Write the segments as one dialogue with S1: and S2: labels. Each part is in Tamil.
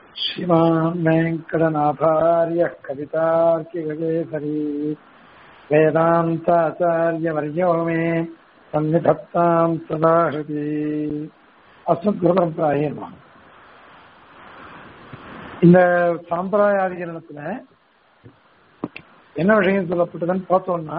S1: श्रीमान् वेङ्कटनाथार्यः कवितार्किगजेसरी वेदान्ताचार्यवर्यो मे सन्निधत्ताम् सदाहृति அஸ்மத்குருபரம்பராயே நம இந்த சாம்பிரதாயாதிகரணத்துல என்ன விஷயம் சொல்லப்பட்டதுன்னு பார்த்தோம்னா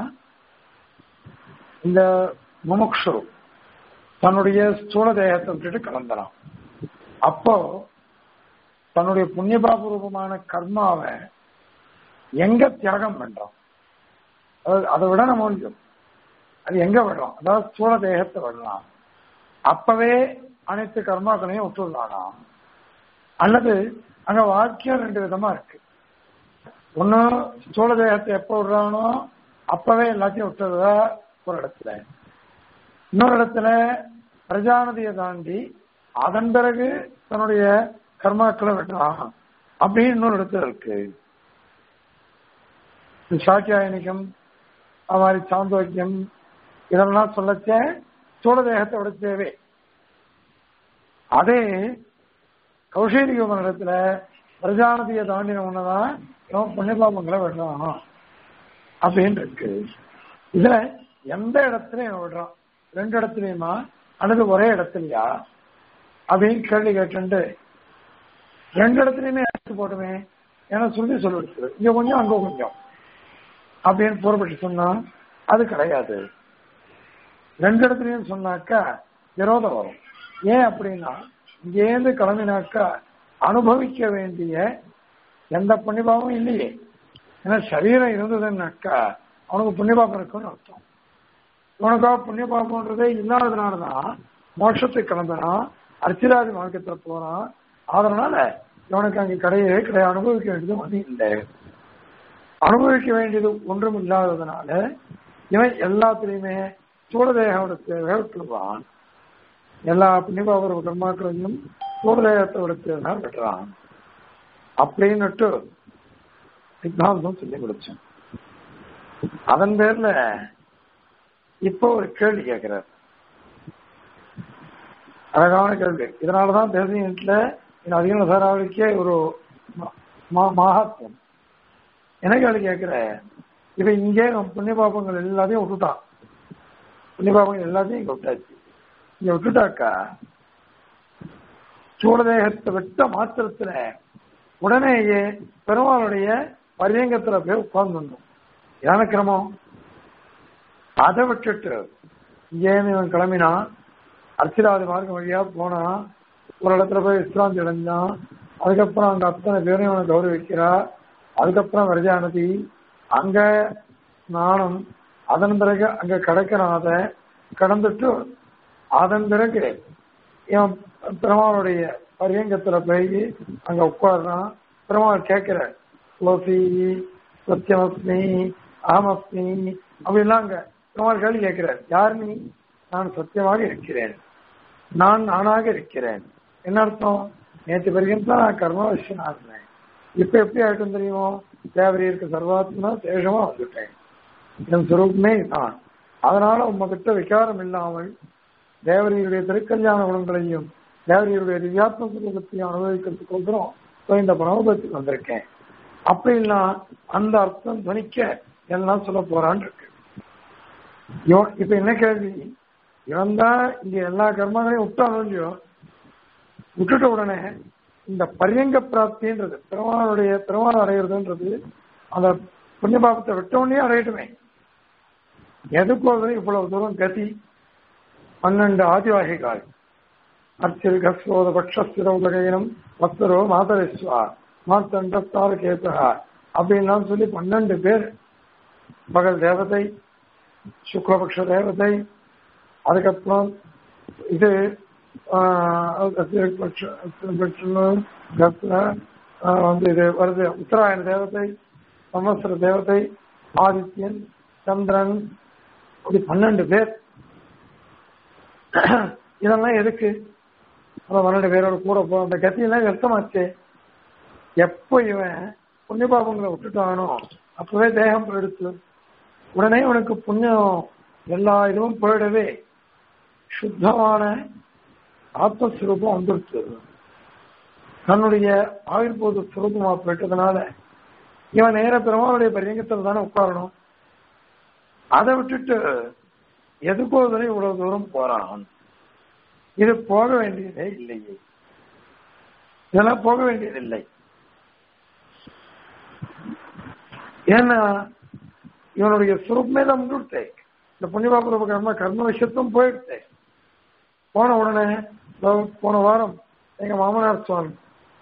S1: இந்த முமுக்ஷு தன்னுடைய ஸ்தூல தேகத்தை விட்டுட்டு கலந்துறான் அப்போ தன்னுடைய புண்ணியபாப ரூபமான கர்மாவை எங்க தியாகம் பண்றோம் அதாவது அதை விட நம்ம முடியும் அது எங்க விடுறோம் அதாவது ஸ்தூல தேகத்தை விடலாம் அப்பவே அனைத்து கர்மாக்களையும் விட்டுடலானா அல்லது அங்க வாக்கியம் ரெண்டு விதமா இருக்கு ஒண்ணு ஸ்தூல தேகத்தை எப்ப விடுறானோ அப்பவே எல்லாத்தையும் விட்டுறதா ஒரு இடத்துல இன்னொரு இடத்துல பிரஜானதியை தாண்டி அதன் பிறகு தன்னுடைய கர்மாக்களை வெட்டலாம் அப்படின்னு இன்னொரு இடத்துல இருக்கு சாக்கியாயனிகம் அது மாதிரி சாந்தோக்கியம் இதெல்லாம் சொல்லச்ச ஸ்தூல தேகத்தை விட தேவை அதே கௌஷேரிக மண்டலத்துல பிரஜானதியை தாண்டின ஒண்ணுதான் இவன் புண்ணியபாபங்களை விடுறான் அப்படின்னு இருக்கு இதுல எந்த இடத்துலயும் விடுறான் ரெண்டு இடத்துலயுமா அல்லது ஒரே இடத்துலயா அப்படின்னு கேள்வி கேட்டு ரெண்டு இடத்துலயுமே எடுத்து போட்டுமே ஏன்னா சொல்லி சொல்லிடுச்சு இங்க கொஞ்சம் அங்க கொஞ்சம் அப்படின்னு புறப்பட்டு சொன்னா அது கிடையாது ரெண்டு இடத்துலயும் சொன்னாக்கா விரோதம் வரும் ஏன் அப்படின்னா இங்கேருந்து கிளம்பினாக்கா அனுபவிக்க வேண்டிய எந்த புண்ணியபாவமும் இல்லையே ஏன்னா சரீரம் இருந்ததுன்னாக்கா அவனுக்கு புண்ணியபாபம் இருக்குன்னு அர்த்தம் இவனுக்காக புண்ணியபாபம்ன்றதே இல்லாததுனாலதான் மோட்சத்துக்கு கிளம்பினான் அர்ச்சிராஜ மார்க்கத்துல போறான் அதனால இவனுக்கு அங்க கிடையவே கிடையாது அனுபவிக்க வேண்டியது ஒன்றும் இல்லை அனுபவிக்க வேண்டியது ஒன்றும் இல்லாததுனால இவன் எல்லாத்துலயுமே சூழதேகோட தேவை விட்டுருவான் எல்லா புண்ணியபாபுர கர்மாக்களையும் சூழதேகத்தோட தேவை விட்டுறான் அப்படின்னுட்டு சித்தாந்தம் சொல்லி முடிச்சேன் அதன் பேர்ல இப்போ ஒரு கேள்வி கேட்கிறார் அழகான கேள்வி இதனாலதான் தேசியத்துல அதிக சாராவளிக்கே ஒரு மகாத்மம் என்ன கேள்வி கேட்கிற இப்ப இங்கே புண்ணிய பாபங்கள் எல்லாத்தையும் விட்டுட்டான் புண்ணிய பாபங்கள் எல்லாத்தையும் இங்க விட்டாச்சு இங்க விட்டுட்டாக்கா சூழதேகத்தை விட்ட மாத்திரத்துல உடனேயே பெருமாளுடைய பரியங்கத்துல போய் உட்கார்ந்துடணும் இதான கிரமம் அதை விட்டுட்டு இங்கேருந்து இவன் கிளம்பினான் அர்ச்சிராதி மார்க்கம் வழியா போனான் ஒரு இடத்துல போய் விஸ்ராந்தி அடைஞ்சான் அதுக்கப்புறம் அங்க அத்தனை பேரும் இவனை கௌரவிக்கிறா அதுக்கப்புறம் விரஜானதி அங்க நானும் அதன் பிறகு அங்க கிடைக்கிறான் அதை கடந்துட்டு அதன் பிறகு இவன் பெருமாளுடைய பரியங்கத்துல போய் அங்க உட்காடுறான் பெருமாள் கேட்கிற லோசி சத்தியமஸ்மி ஆமஸ்மி அப்படின்லாம் அங்க பெருமாள் கேள்வி கேட்கிறார் யார் நீ நான் சத்தியமாக இருக்கிறேன் நான் நானாக இருக்கிறேன் என்ன அர்த்தம் நேற்று வரைக்கும் தான் நான் கர்மவசியனா இருந்தேன் இப்ப எப்படி ஆயிட்டும் தெரியுமோ தேவரீருக்கு சர்வாத்மா சேஷமா வந்துட்டேன் என் சுரூபமே தான் அதனால உங்ககிட்ட விகாரம் இல்லாமல் தேவரீருடைய திருக்கல்யாண குணங்களையும் தேவரீருடைய திவ்யாத்ம சுரூபத்தையும் அனுபவிக்கிறதுக்கோசரம் இந்த பரமபத்துக்கு வந்திருக்கேன் அப்படின்னா அந்த அர்த்தம் துணிக்க எல்லாம் சொல்ல போறான் இருக்கு இப்ப என்ன கேள்வி இவன் தான் இங்க எல்லா கர்மங்களையும் விட்டாலும் இல்லையோ விட்டுட்ட உடனே இந்த பரியங்க பிராப்தின்றது பெருமாளுடைய பெருமாள் அடைகிறதுன்றது அந்த புண்ணியபாபத்தை விட்ட உடனே அடையட்டுமே எதுக்கோசரம் இவ்வளவு தூரம் கதி பன்னெண்டு ஆதிவாகிகள் அர்ச்சில் கஸ்வோத பக்ஷஸ்திர உலகையினம் பக்தரோ மாதரேஸ்வா மாத்தண்டஸ்தார கேத்தகா அப்படின்லாம் சொல்லி பன்னெண்டு பேர் பகல் தேவதை சுக்லபக்ஷ தேவதை அதுக்கப்புறம் இது வந்து இது வருது உத்தராயண தேவதை சமஸ்திர தேவதை ஆதித்யன் சந்திரன் இப்படி பன்னெண்டு பேர் இதெல்லாம் எதுக்கு அந்த பன்னெண்டு பேரோட கூட போ அந்த கத்தியெல்லாம் வியர்த்தமாச்சு எப்போ இவன் புண்ணியபாபங்களை விட்டுட்டானோ அப்பவே தேகம் போயிடுச்சு உடனே உனக்கு புண்ணியம் எல்லா இதுவும் போயிடவே சுத்தமான ஆத்மஸ்வரூபம் வந்துருச்சு தன்னுடைய ஆயுர்போது சுரூபமா போயிட்டதுனால இவன் நேர பெருமாளுடைய பரியங்கத்தில் தானே உட்காரணும் அதை விட்டுட்டு எதுக்கோதனை இவ்வளவு தூரம் போறான் இது போக வேண்டியதே இல்லையே இதெல்லாம் போக வேண்டியதில்லை ஏன்னா இவனுடைய சுரூபமே தான் முன்னிட்டே இந்த புண்ணியபாபுர கர்ம கர்ம விஷயத்தும் போயிடுச்சு போன உடனே இதோ போன வாரம் எங்க மாமனார் சுவாமி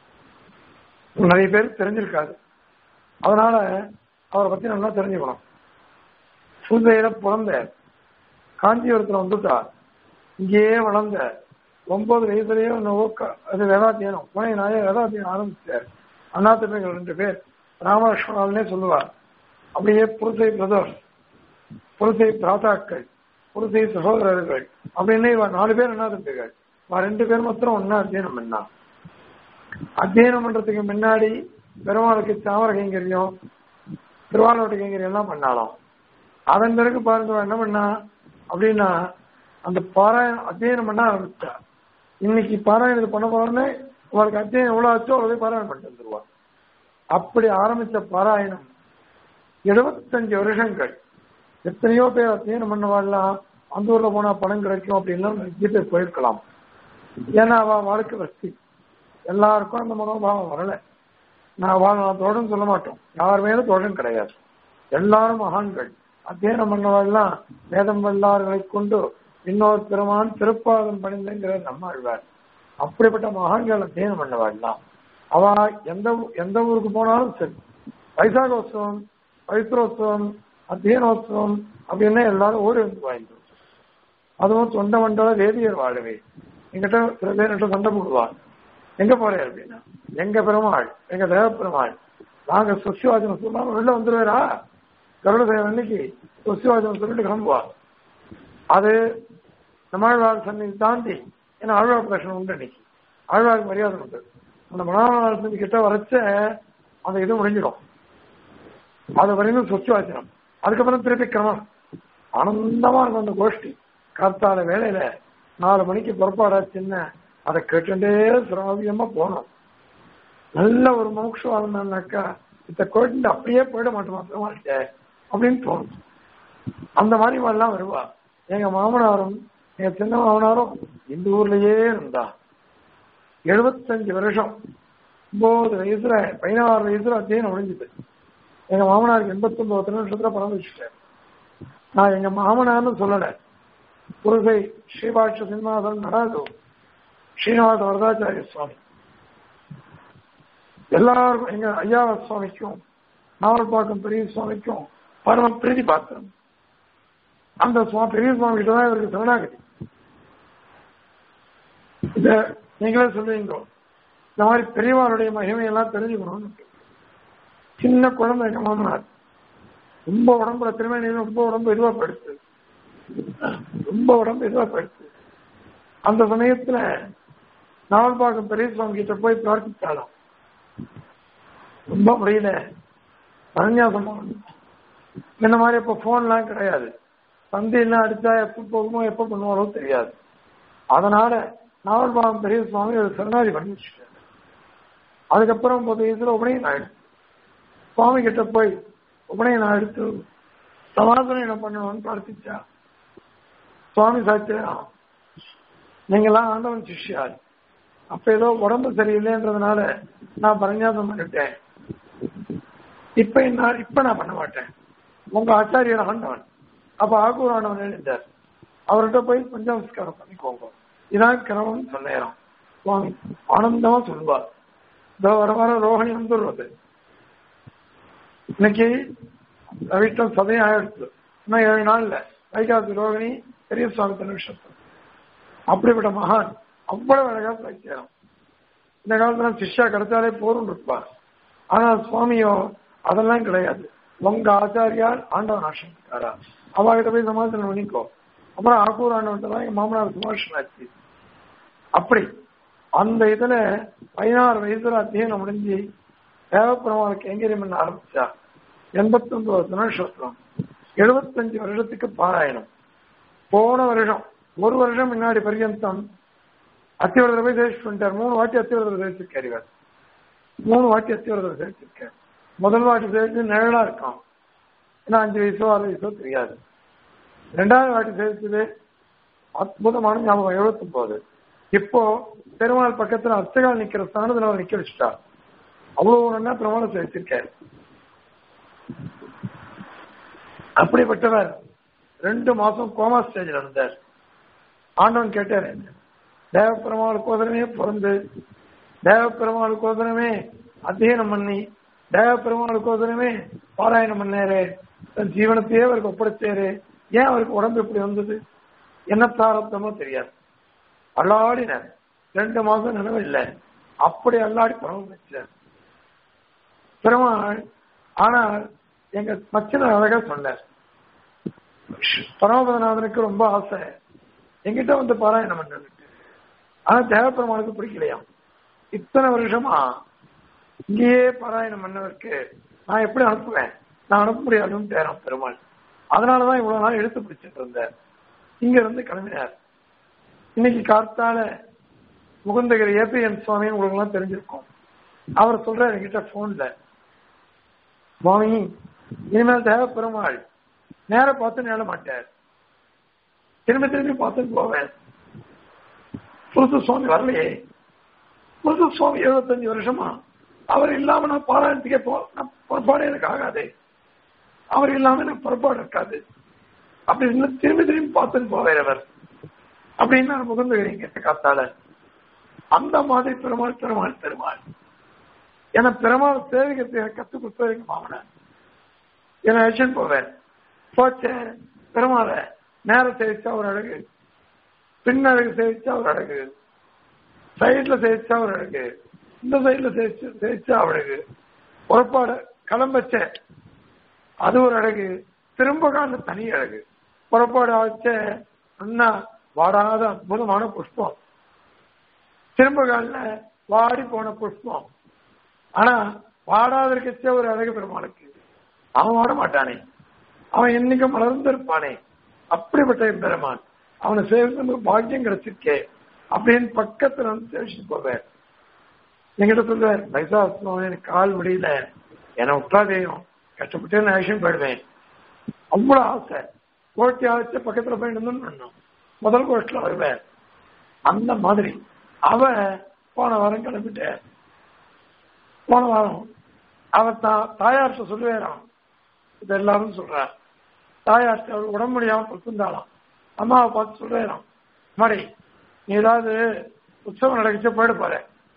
S1: நிறைய பேர் தெரிஞ்சிருக்காது அதனால அவரை பத்தி நல்லா தெரிஞ்சுக்கணும் சூழ்நிலையில பிறந்த காஞ்சிபுரத்துல வந்துட்டா இங்கேயே வளர்ந்த ஒன்பது வயசுலயே அது வேதாத்தியனம் புனை நாய வேதாத்தியனம் ஆரம்பிச்சார் அண்ணா தம்பிகள் ரெண்டு பேர் ராமலட்சுமணாலே சொல்லுவார் அப்படியே புருசை பிரதோஷ் புருசை பிராதாக்கள் புருசை சகோதரர்கள் அப்படின்னு இவன் நாலு பேர் என்ன தம்பிகள் இவன் ரெண்டு பேர் மாத்திரம் ஒன்னா அத்தியனம் பண்ணா அத்தியனம் பண்றதுக்கு முன்னாடி பெருமாளுக்கு தாமர கைங்கரியம் திருவாரூட்டு கைங்கரியம் எல்லாம் பண்ணாலும் அதன் பிறகு பாருங்க என்ன பண்ணா அப்படின்னா அந்த பாராயணம் அத்தியனம் பண்ண ஆரம்பிச்சா இன்னைக்கு பாராயணம் இது பண்ண போறோன்னு அவளுக்கு அத்தியனம் எவ்வளவு ஆச்சோ அவ்வளவு பாராயணம் பண்ணிட்டு வந்துருவா அப்படி ஆரம்பிச்ச பாராயணம் எழுபத்தஞ்சு வருஷங்கள் எத்தனையோ பேர் அத்தியனம் பண்ணவாடலாம் அந்த ஊர்ல போனா பணம் கிடைக்கும் அப்படின்லாம் நிறைய பேர் போயிருக்கலாம் ஏன்னா அவ வாழ்க்கை வசதி எல்லாருக்கும் அந்த மனோபாவம் வரல நான் வாழ் நான் தொடர்ந்து சொல்ல மாட்டோம் யார் மேலும் தொடரும் கிடையாது எல்லாரும் மகான்கள் அத்தியனம் பண்ணவாடலாம் வேதம் வல்லார்களை கொண்டு இன்னொரு பெருமான் திருப்பாதம் பணிந்துங்கிற நம்ம ஆழ்வார் அப்படிப்பட்ட மகான்கள் அத்தியனம் பண்ணவாடலாம் அவ எந்த எந்த ஊருக்கு போனாலும் சரி வைசாகோத்சவம் பவித்ரோத்சவம் அத்தியனோத்சவம் அப்படின்னு எல்லாரும் ஓடி வந்து வாங்கிட்டு அதுவும் தொண்டை மண்டல வேதியர் வாழவே எங்கிட்ட சில பேர் என்கிட்ட சண்டை போடுவார் எங்க போறேன் அப்படின்னா எங்க பெருமாள் எங்க தேவ பெருமாள் நாங்க சுசிவாஜனம் சொல்லாம வெளில வந்துருவாரா கருட தேவன் அன்னைக்கு சுசிவாஜனம் சொல்லிட்டு கிளம்புவா அது நம்மாழ்வார் சன்னதி தாண்டி ஏன்னா ஆழ்வார் பிரச்சனை உண்டு அன்னைக்கு ஆழ்வாருக்கு மரியாதை உண்டு அந்த மனோநாள் சந்தி கிட்ட வரைச்ச அந்த இது முடிஞ்சிடும் அது வரையும் சுசிவாஜனம் அதுக்கப்புறம் திருப்பி கிரமம் ஆனந்தமா இருக்கும் அந்த கோஷ்டி காத்தால வேலையில நாலு மணிக்கு புறப்பாடா சின்ன அதை கேட்டுட்டே சிராவியமா போனோம் நல்ல ஒரு மோட்சம் இருந்தாக்கா இந்த கோட்டு அப்படியே போயிட மாட்டோமா பெருமாள்கிட்ட அப்படின்னு தோணும் அந்த மாதிரி எல்லாம் வருவா எங்க மாமனாரும் எங்க சின்ன மாமனாரும் இந்த ஊர்லயே இருந்தா எழுபத்தஞ்சு வருஷம் ஒன்பது வயசுல பதினாறு வயசுல அத்தியம் ஒழிஞ்சுது எங்க மாமனாருக்கு எண்பத்தி ஒன்பது நிமிஷத்துல பணம் வச்சுட்டேன் நான் எங்க மாமனார்னு சொல்லல புருகை ஸ்ரீபாட்ச சிம்மாசன் நடாது ஸ்ரீனிவாச வரதாச்சாரிய சுவாமி எல்லாருக்கும் எங்க ஐயாவ சுவாமிக்கும் நாவல்பாக்கம் பெரிய சுவாமிக்கும் பரம பிரீதி பாத்திரம் அந்த சுவாமி பெரிய சுவாமி கிட்ட தான் இவருக்கு சரணாகதி இத நீங்களே சொல்லுவீங்க இந்த மாதிரி பெரியவாருடைய மகிமையெல்லாம் தெரிஞ்சுக்கணும் சின்ன குழந்தை எங்க மாமனார் ரொம்ப உடம்புல திருமணி ரொம்ப உடம்பு இதுவா படுத்து ரொம்ப உடம்பு இதுவா படுத்து அந்த சமயத்துல நாவல்பாக்கம் பெரிய சுவாமி கிட்ட போய் பிரார்த்தித்தாலும் ரொம்ப முடியல பரநியாசம் இந்த மாதிரி இப்ப போன்லாம் கிடையாது சந்தையெல்லாம் அடிச்சா எப்ப போகுமோ எப்ப பண்ணுவாரோ தெரியாது அதனால நாவல்பாகம் பெரிய சுவாமி ஒரு சரணாதி பண்ணி வச்சுட்டாரு அதுக்கப்புறம் பொது வயசுல உபநயன் ஆயிடுச்சு சுவாமி கிட்ட போய் உபநயன் எடுத்து சமாதானம் என்ன பண்ணணும்னு பிரார்த்திச்சா சுவாமி சாத்தியம் நீங்கெல்லாம் ஆண்டவன் சிஷ்யார் அப்ப ஏதோ உடம்பு சரியில்லைன்றதுனால நான் பரநியாசம் பண்ணிட்டேன் இப்ப என்ன இப்ப நான் பண்ண மாட்டேன் உங்க ஆச்சாரியர் ஆண்டவன் அப்ப ஆக்கூர் ஆண்டவன் எழுந்தார் அவர்கிட்ட போய் பஞ்சாமஸ்காரம் பண்ணிக்கோங்க இதான் கிரமம் சொன்னேன் சுவாமி ஆனந்தமா சொல்லுவார் இதோ வர வர ரோஹணி வந்துடுறது இன்னைக்கு வீட்டில் சதயம் ஆயிடுச்சு இன்னும் ஏழு நாள்ல வைகாசி ரோகிணி பெரிய சுவாமி திருநட்சத்திரம் அப்படிப்பட்ட மகான் அவ்வளவு அழகா வைக்கிறோம் இந்த காலத்துல சிஷ்யா கிடைச்சாலே போரும் இருப்பார் ஆனா சுவாமியோ அதெல்லாம் கிடையாது உங்க ஆச்சாரியார் ஆண்டவன் ஆசிரமிக்காரா அவகிட்ட போய் சமாதானம் பண்ணிக்கோ அப்புறம் ஆக்கூர் ஆண்டவன் தான் எங்க மாமனார் சுபாஷன் ஆச்சு அப்படி அந்த இதுல பதினாறு வயசுல அத்தியனம் முடிஞ்சு தேவப்பெருமாளுக்கு கைங்கரியம் பண்ண ஆரம்பிச்சா எண்பத்தி ஒன்பது நட்சத்திரம் எழுபத்தஞ்சு வருஷத்துக்கு பாராயணம் போன வருஷம் ஒரு வருஷம் முன்னாடி பர்யந்தம் அத்திவரதர் போய் சேவிச்சு பண்ணிட்டார் மூணு வாட்டி அத்திவரதர் சேவிச்சிருக்காரு இவர் மூணு வாட்டி அத்திவரதர் சேவிச்சிருக்காரு முதல் வாட்டி சேவிச்சு நிழலா இருக்கான் ஏன்னா அஞ்சு வயசோ ஆறு வயசோ தெரியாது ரெண்டாவது வாட்டி சேவிச்சது அற்புதமான ஞாபகம் எழுபத்தி போகுது இப்போ பெருமாள் பக்கத்துல அர்ச்சகால் நிக்கிற ஸ்தானத்துல அவர் நிக்க வச்சுட்டா அவ்வளவு நல்லா பெருமாளை சேவிச்சிருக்காரு அப்படிப்பட்டவர் ரெண்டு மாசம் கோமா ஸ்டேஜ்ல இருந்தார் ஆண்டவன் கேட்டார் தேவ பெருமாளுக்கோதரமே பிறந்து தேவ பெருமாளுக்கோதரமே அத்தியனம் பண்ணி தேவ பெருமாளுக்கோதரமே பாராயணம் பண்ணாரு தன் ஜீவனத்தையே அவருக்கு ஒப்படைச்சாரு ஏன் அவருக்கு உடம்பு இப்படி வந்தது என்ன பிராரப்தமோ தெரியாது அல்லாடினார் ரெண்டு மாசம் நினைவு இல்லை அப்படி அல்லாடி பரவ வச்சார் பெருமாள் ஆனால் எங்க மச்சனர் அழகா சொன்னார் பரமபதநாதனுக்கு ரொம்ப ஆசை எங்கிட்ட வந்து பாராயணம் பண்ணதுக்கு ஆனா தேவப்பெருமானுக்கு பிடிக்கலையாம் இத்தனை வருஷமா இங்கேயே பாராயணம் பண்ணவருக்கு நான் எப்படி அனுப்புவேன் நான் அனுப்ப முடியாதுன்னு தேரம் பெருமாள் அதனாலதான் இவ்வளவு நாள் எடுத்து பிடிச்சிட்டு இருந்தேன் இங்க இருந்து கிளம்பினார் இன்னைக்கு கார்த்தால முகுந்தகிரி ஏபிஎன் சுவாமின்னு உங்களுக்கு எல்லாம் தெரிஞ்சிருக்கும் அவர் சொல்றாரு என்கிட்ட போன்ல சுவாமி இனிமேல் தேவ பெருமாள் நேர பார்த்து நேர மாட்டார் திரும்பி திரும்பி பார்த்துட்டு போவேன் புருஷ சுவாமி வரலையே புருஷ சுவாமி எழுபத்தஞ்சு வருஷமா அவர் இல்லாம நான் பாராயணத்துக்கே போ நான் புறப்பாடு எனக்கு ஆகாது அவர் இல்லாம எனக்கு புறப்பாடு இருக்காது அப்படின்னு திரும்பி திரும்பி பார்த்துட்டு போவார் அவர் அப்படின்னு நான் முகந்துகிறீங்க காத்தால அந்த மாதிரி பெருமாள் பெருமாள் பெருமாள் என பெருமாள் சேவிகத்தை எனக்கு கத்துக் கொடுத்தது எங்க மாமனார் என்ன அழைச்சிட்டு போவேன் போச்சேன் பெருமாளை நேரம் சேவிச்சா ஒரு அழகு பின்னழகு சேவிச்சா ஒரு அழகு சைட்ல சேவிச்சா ஒரு அழகு இந்த சைட்ல சேவிச்சு சேவிச்சா அழகு புறப்பாடு கிளம்பச்ச அது ஒரு அழகு திரும்ப கால தனி அழகு புறப்பாடு ஆச்ச அண்ணா வாடாத அற்புதமான புஷ்பம் திரும்ப காலில் வாடி போன புஷ்பம் ஆனா வாடாத இருக்கச்ச ஒரு அழகு பெருமாளுக்கு அவன் வாட மாட்டானே அவன் என்னைக்கும் மலர்ந்திருப்பானே அப்படிப்பட்ட பெருமான் அவனை சேர்ந்து நமக்கு பாக்கியம் கிடைச்சிருக்கே அப்படின்னு பக்கத்துல வந்து சேவிச்சுட்டு போவார் எங்கிட்ட சொல்லுவார் வைசாசனம் எனக்கு கால் முடியல என்னை விட்டாதேயும் கஷ்டப்பட்டு நான் ஆக்ஷன் போயிடுவேன் அவ்வளவு ஆசை கோட்டி ஆச்சு பக்கத்துல போய் நின்று முதல் கோஷ்டில் வருவேன் அந்த மாதிரி அவ போன வாரம் கிளம்பிட்டார் போன வாரம் அவர் தான் தாயார்கிட்ட சொல்லுவேறான் இது எல்லாரும் சொல்றார் தாயார்கிட்ட அவர் உடம்பு முடியாம படுத்திருந்தாலாம் அம்மாவை பார்த்து சொல்றான் மாடி நீ ஏதாவது உற்சவம் நடக்கச்சு போயிட போற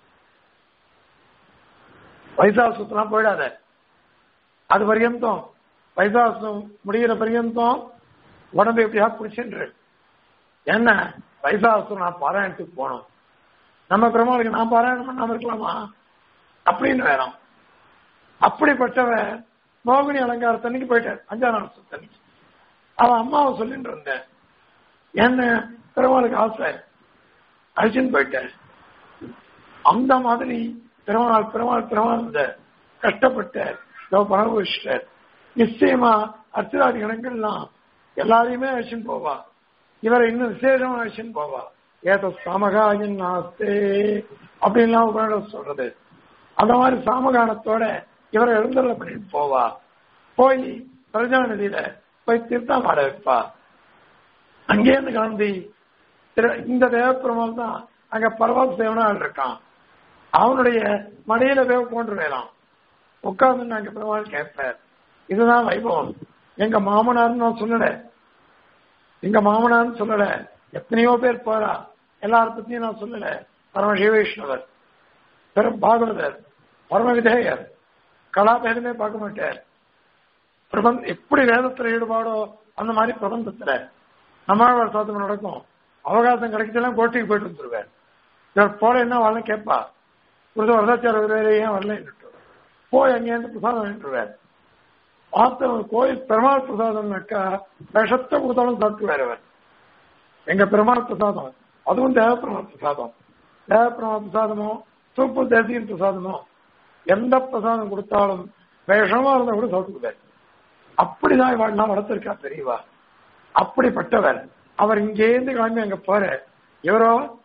S1: வைசாசுலாம் போயிடாத அது பரியந்தம் வைசாசம் முடிகிற பரியந்தம் உடம்பு எப்படியா பிடிச்சுன்று என்ன வைசாசம் நான் பாராயணத்துக்கு போனோம் நம்ம பெருமாளுக்கு நான் பாராயணம் பண்ணாம இருக்கலாமா அப்படின்னு வேணும் அப்படிப்பட்டவன் மோகினி அலங்காரத்தன்னைக்கு போயிட்டார் அஞ்சாம் நாள் சுத்தன்னைக்கு அவன் அம்மாவை சொல்லிட்டு இருந்தேன் என்ன பெருமாளுக்கு ஆசை அழிச்சுன்னு போயிட்டேன் அந்த மாதிரி பெருமாள் பெருமாள் பெருமாள் இந்த கஷ்டப்பட்டார் பரவச்சிட்டார் நிச்சயமா அர்ச்சராதி கணக்கள்லாம் எல்லாரையுமே அழிச்சுன்னு போவா இவரை இன்னும் விசேஷமா அழிச்சுன்னு போவா ஏதோ சமகாயின் ஆஸ்தே அப்படின்லாம் உபநிடம் சொல்றது அந்த மாதிரி சாமகானத்தோட இவரை எழுந்தருள பண்ணிட்டு போவா போய் பிரஜா நதியில போய் தீர்த்தம் ஆட வைப்பா அங்கேருந்து கிளம்பி இந்த தேவப்பெருமாள் தான் அங்க பரவாத சேவனால் இருக்கான் அவனுடைய மடியில போய் கொண்டு வரலாம் உட்கார்ந்து அங்க பெருமாள் கேட்பார் இதுதான் வைபவம் எங்க மாமனார்னு நான் சொல்லல எங்க மாமனார்னு சொல்லல எத்தனையோ பேர் போறா எல்லார பத்தியும் நான் சொல்லல பரம சிவவைஷ்ணவர் பெரும் பாகவதர் பரம விதேயர் கலாபேதமே பார்க்க மாட்டார் பிரபந்த எப்படி வேதத்துல ஈடுபாடோ அந்த மாதிரி பிரபந்தத்துல நம்மாழ்வார் சாத்தம் நடக்கும் அவகாசம் கிடைச்செல்லாம் கோட்டைக்கு போயிட்டு வந்துருவார் இவர் போல என்ன வரல கேட்பா ஒரு வரதாச்சார வேற ஏன் வரல போய் அங்கேருந்து பிரசாதம் வாங்கிட்டுருவார் பார்த்த கோயில் பெருமாள் பிரசாதம்னாக்கா விஷத்தை கொடுத்தாலும் சாப்பிட்டுவார் அவர் எங்க பெருமாள் பிரசாதம் அதுவும் தேவப்பெருமாள் பிரசாதம் தேவப்பெருமாள் பிரசாதமோ சூப்பு தேசியின் பிரசாதமோ எந்த பிரசாதம் கொடுத்தாலும் விஷமா இருந்தா கூட சாப்பிட்டுக்குவார் அப்படிதான் இவாள்லாம் வளர்த்திருக்கா பெரியவா அப்படிப்பட்டவர் அவர் இங்கேருந்து கிளம்பி அங்க போற இவரோ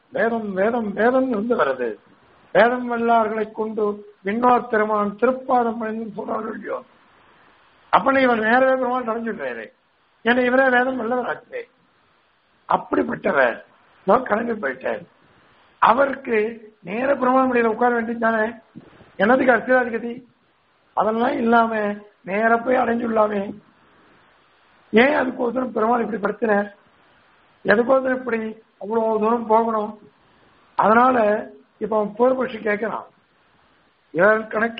S1: வேதம் வேதம் வேதம் இருந்து வருது வேதம் வல்லார்களை கொண்டு விண்ணோர் பெருமான் திருப்பாதம் பணிந்து சொல்றாங்க இல்லையோ அப்ப இவர் நேரவே பெருமான் அடைஞ்சுட்டாரு ஏன்னா இவரே வேதம் வல்லவராச்சே அப்படிப்பட்டவர் நான் கிளம்பி போயிட்டார் அவருக்கு நேர பெருமாள் முடியல உட்கார வேண்டியதானே என்னதுக்கு அர்த்தராதிகதி அதெல்லாம் இல்லாம நேர போய் அடைஞ்சுள்ளாமே ஏன் அதுக்கோசரம் பெருமாள் இப்படி படுத்தினார் எதுக்கோசரம் இப்படி அவ்வளவு தூரம் போகணும் அதனால இப்ப அவன் போர்பட்சி கேட்கிறான் இவன் கணக்க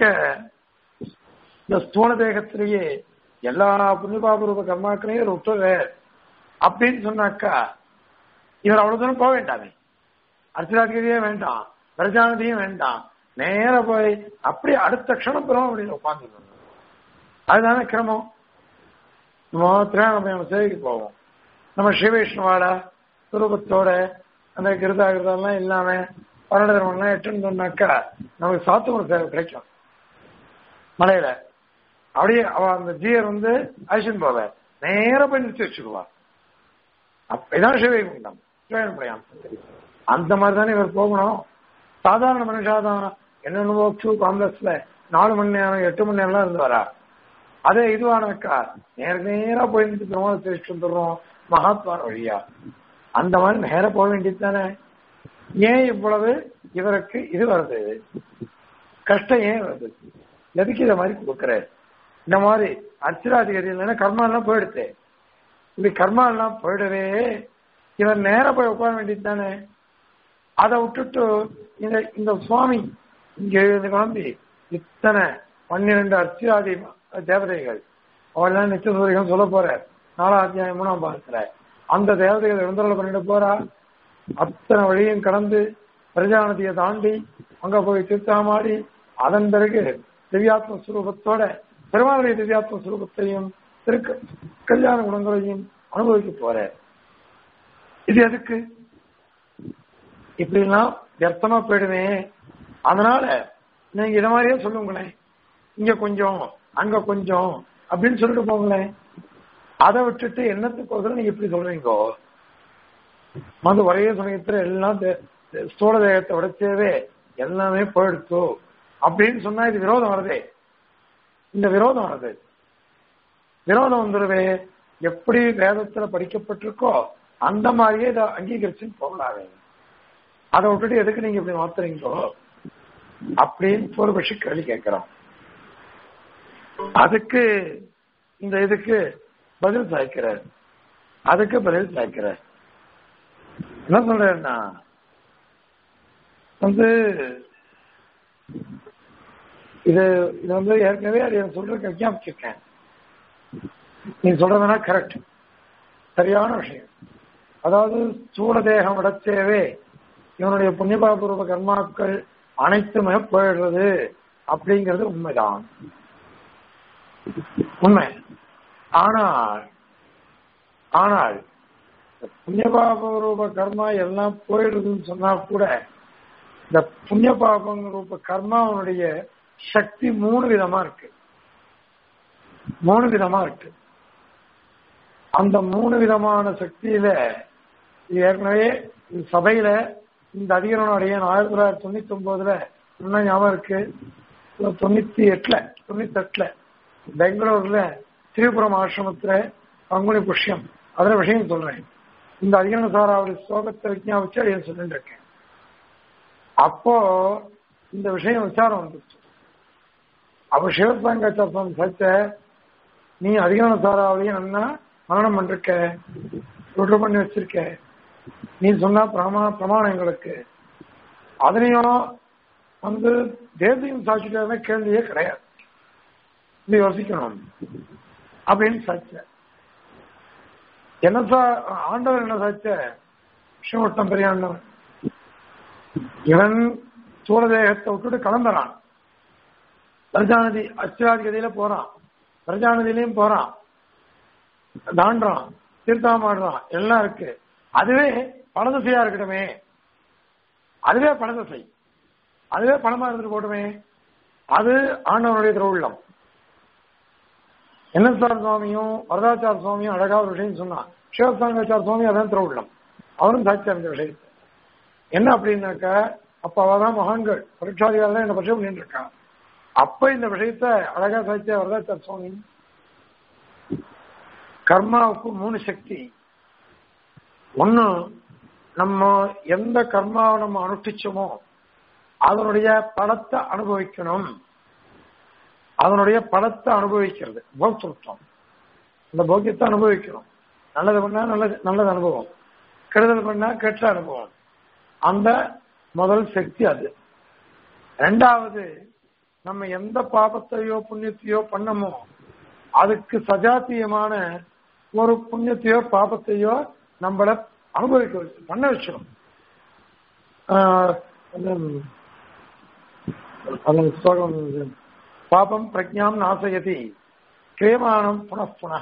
S1: இந்த ஸ்தூல தேகத்திலேயே எல்லா புண்ணியபாபரூப கர்மாக்களையும் இவர் விட்டுறார் அப்படின்னு சொன்னாக்கா இவர் அவ்வளவு தூரம் போக வேண்டாமே அர்ச்சராதிகதியே வேண்டாம் பிரஜானதியும் வேண்டாம் நேர போய் அப்படியே அடுத்த க்ஷணம் பெறும் அப்படின்னு உட்காந்துக்கணும் அதுதானே கிரமம் நம்ம திராணமயம் சேவைக்கு போவோம் நம்ம ஸ்ரீவைஷ்ணவாட சுரூபத்தோட அந்த கிருதா கிருதெல்லாம் இல்லாம பன்னெண்டு தர்மம்லாம் எட்டுன்னு சொன்னாக்கா நமக்கு சாத்துமர சேவை கிடைக்கும் மலையில அப்படியே அவ அந்த ஜீயர் வந்து அழிச்சுன்னு போவ நேர போய் நிறுத்தி வச்சுக்குவா அப்பதான் சிவகுண்டம் சிவகுண்டம் அந்த மாதிரி தானே இவர் போகணும் சாதாரண மனுஷாதான் என்னென்னவோ கியூ காம்ப்ளெக்ஸ்ல நாலு மணி நேரம் எட்டு மணி நேரம்லாம் இருந்து வரா அதே இதுவானக்கா நேர நேரா போய் நின்று பெருமாள் தெரிவிச்சு வந்துடுறோம் மகாத்மான வழியா அந்த மாதிரி நேர போக வேண்டியது தானே ஏன் இவ்வளவு இவருக்கு இது வருது கஷ்டம் ஏன் வருது எதுக்கு இதை மாதிரி கொடுக்குற இந்த மாதிரி அர்ச்சராதிகாரி இல்லைன்னா கர்மா எல்லாம் போயிடுச்சு இப்படி கர்மா எல்லாம் போயிடவே இவர் நேர போய் உட்கார வேண்டியது தானே அதை விட்டுட்டு இந்த இந்த சுவாமி இங்க எழுந்து கிளம்பி இத்தனை பன்னிரண்டு அர்ச்சிராதி தேவதைகள் அவெல்லாம் நித்திய சூரியகம் சொல்ல போற நாலாம் அத்தியாயம் மூணாம் பாகத்துல அந்த தேவதைகள் எழுந்தருளை பண்ணிட்டு போறா அத்தனை வழியும் கடந்து பிரஜாநதியை தாண்டி அங்க போய் தீர்த்தாமாடி அதன் பிறகு திவ்யாத்ம சுரூபத்தோட பெருமாளுடைய திவ்யாத்ம சுரூபத்தையும் திருக்கு கல்யாண குணங்களையும் அனுபவிக்க போற இது எதுக்கு இப்படிலாம் வியர்த்தமா போயிடுமே அதனால நீங்க இத மாதிரியே சொல்லுங்களேன் இங்க கொஞ்சம் அங்க கொஞ்சம் அப்படின்னு சொல்லிட்டு போங்களேன் அதை விட்டுட்டு என்னத்துக்கோசரம் நீங்க இப்படி சொல்றீங்கோ வந்து ஒரே சமயத்துல எல்லாம் ஸ்தூல தேகத்தை உடைச்சவே எல்லாமே போயிடுச்சு அப்படின்னு சொன்னா இது விரோதம் வருதே இந்த விரோதம் வருது விரோதம் வந்துருவே எப்படி வேதத்துல படிக்கப்பட்டிருக்கோ அந்த மாதிரியே இதை அங்கீகரிச்சுன்னு போகலாவே அதை விட்டுட்டு எதுக்கு நீங்க இப்படி மாத்துறீங்களோ அப்படின்னு பூர்வபட்சி கேள்வி கேட்கிறோம் அதுக்கு இந்த இதுக்கு பதில் சாய்க்கிறார் அதுக்கு பதில் சாய்க்கிறார் என்ன சொல்றேன்னா வந்து இது இது வந்து ஏற்கனவே அது எனக்கு சொல்றதுக்கு விஞ்ஞாபிச்சிருக்கேன் நீ சொல்றதுனா கரெக்ட் சரியான விஷயம் அதாவது சூழ தேகம் உடச்சேவே இவனுடைய புண்ணியபாபூர்வ கர்மாக்கள் அனைத்துமே போயிடுறது அப்படிங்கிறது உண்மைதான் உண்மை ஆனால் ஆனால் புண்ணியபாப கர்மா எல்லாம் போயிடுதுன்னு சொன்னா கூட இந்த புண்ணிய பாபம் ரூப கர்மாவனுடைய சக்தி மூணு விதமா இருக்கு மூணு விதமா இருக்கு அந்த மூணு விதமான சக்தியில ஏற்கனவே சபையில இந்த அதிகாரனுடைய ஆயிரத்தி தொள்ளாயிரத்தி தொண்ணூத்தி ஒன்பதுல என்ன ஞாபகம் இருக்கு தொண்ணூத்தி எட்டுல தொண்ணூத்தி எட்டுல பெங்களூர்ல திரிபுரம் ஆசிரமத்துல பங்குனி புஷ்யம் அதுல விஷயம் சொல்றேன் இந்த அதிகரண சாராவுடைய ஸ்லோகத்தை விஞ்ஞாபிச்சு அதை சொல்லிட்டு இருக்கேன் அப்போ இந்த விஷயம் விசாரம் வந்துச்சு அப்ப சிவசாங்காச்சார சுவாமி சச்ச நீ அதிகரண சாராவளையும் என்ன மரணம் பண்ணிருக்க சுற்று பண்ணி வச்சிருக்க நீ சொன்னா பிரமா பிரமாணம் எங்களுக்கு அதனையும் வந்து தேசியம் சாட்சிட்டு கேள்வியே கிடையாது இது யோசிக்கணும் அப்படின்னு சாச்ச என்ன சா ஆண்டவர் என்ன சாச்ச விஷ்ணுவட்டம் பெரிய ஆண்டவன் இவன் சூழதேகத்தை விட்டுட்டு கிளம்புறான் பிரஜாநதி அச்சாதிகதியில போறான் பிரஜாநதியிலையும் போறான் தாண்டான் தீர்த்தாமாடுறான் எல்லாம் இருக்கு அதுவே பணதசையா இருக்கட்டுமே அதுவே பணதசை அதுவே பணமா இருந்துட்டு போட்டுமே அது ஆண்டவனுடைய திருவுள்ளம் என்எஸ்ஆர் சுவாமியும் வரதாச்சார சுவாமியும் அழகா ஒரு விஷயம் சொன்னான் சிவசாங்காச்சார சுவாமி அதான் திருவுள்ளம் அவரும் சாட்சியார் இந்த விஷயத்தை என்ன அப்படின்னாக்கா அப்ப அவதான் மகான்கள் பரீட்சாதிகாரி தான் இந்த பட்சம் பண்ணிட்டு இருக்கான் அப்ப இந்த விஷயத்த அழகா சாய்த்தியா வரதா சுவாமி கர்மாவுக்கு மூணு சக்தி ஒண்ணு நம்ம எந்த கர்மாவை நம்ம அனுஷ்டிச்சோமோ அதனுடைய பலத்தை அனுபவிக்கணும் அதனுடைய பலத்தை அனுபவிக்கிறது போக்திருத்தம் இந்த போக்கியத்தை அனுபவிக்கணும் நல்லது பண்ணா நல்லது நல்லது அனுபவம் கெடுதல் பண்ணா கெட்ட அனுபவம் அந்த முதல் சக்தி அது ரெண்டாவது நம்ம எந்த பாபத்தையோ புண்ணியத்தையோ பண்ணமோ அதுக்கு சஜாத்தியமான ஒரு புண்ணியத்தையோ பாபத்தையோ நம்மள அனுபவிக்க வச்சு பண்ண வச்சிடும் ஸ்லோகம் இது. பாபம் பிரஜாம் நாசயதி கிரியமானம் புனః புனः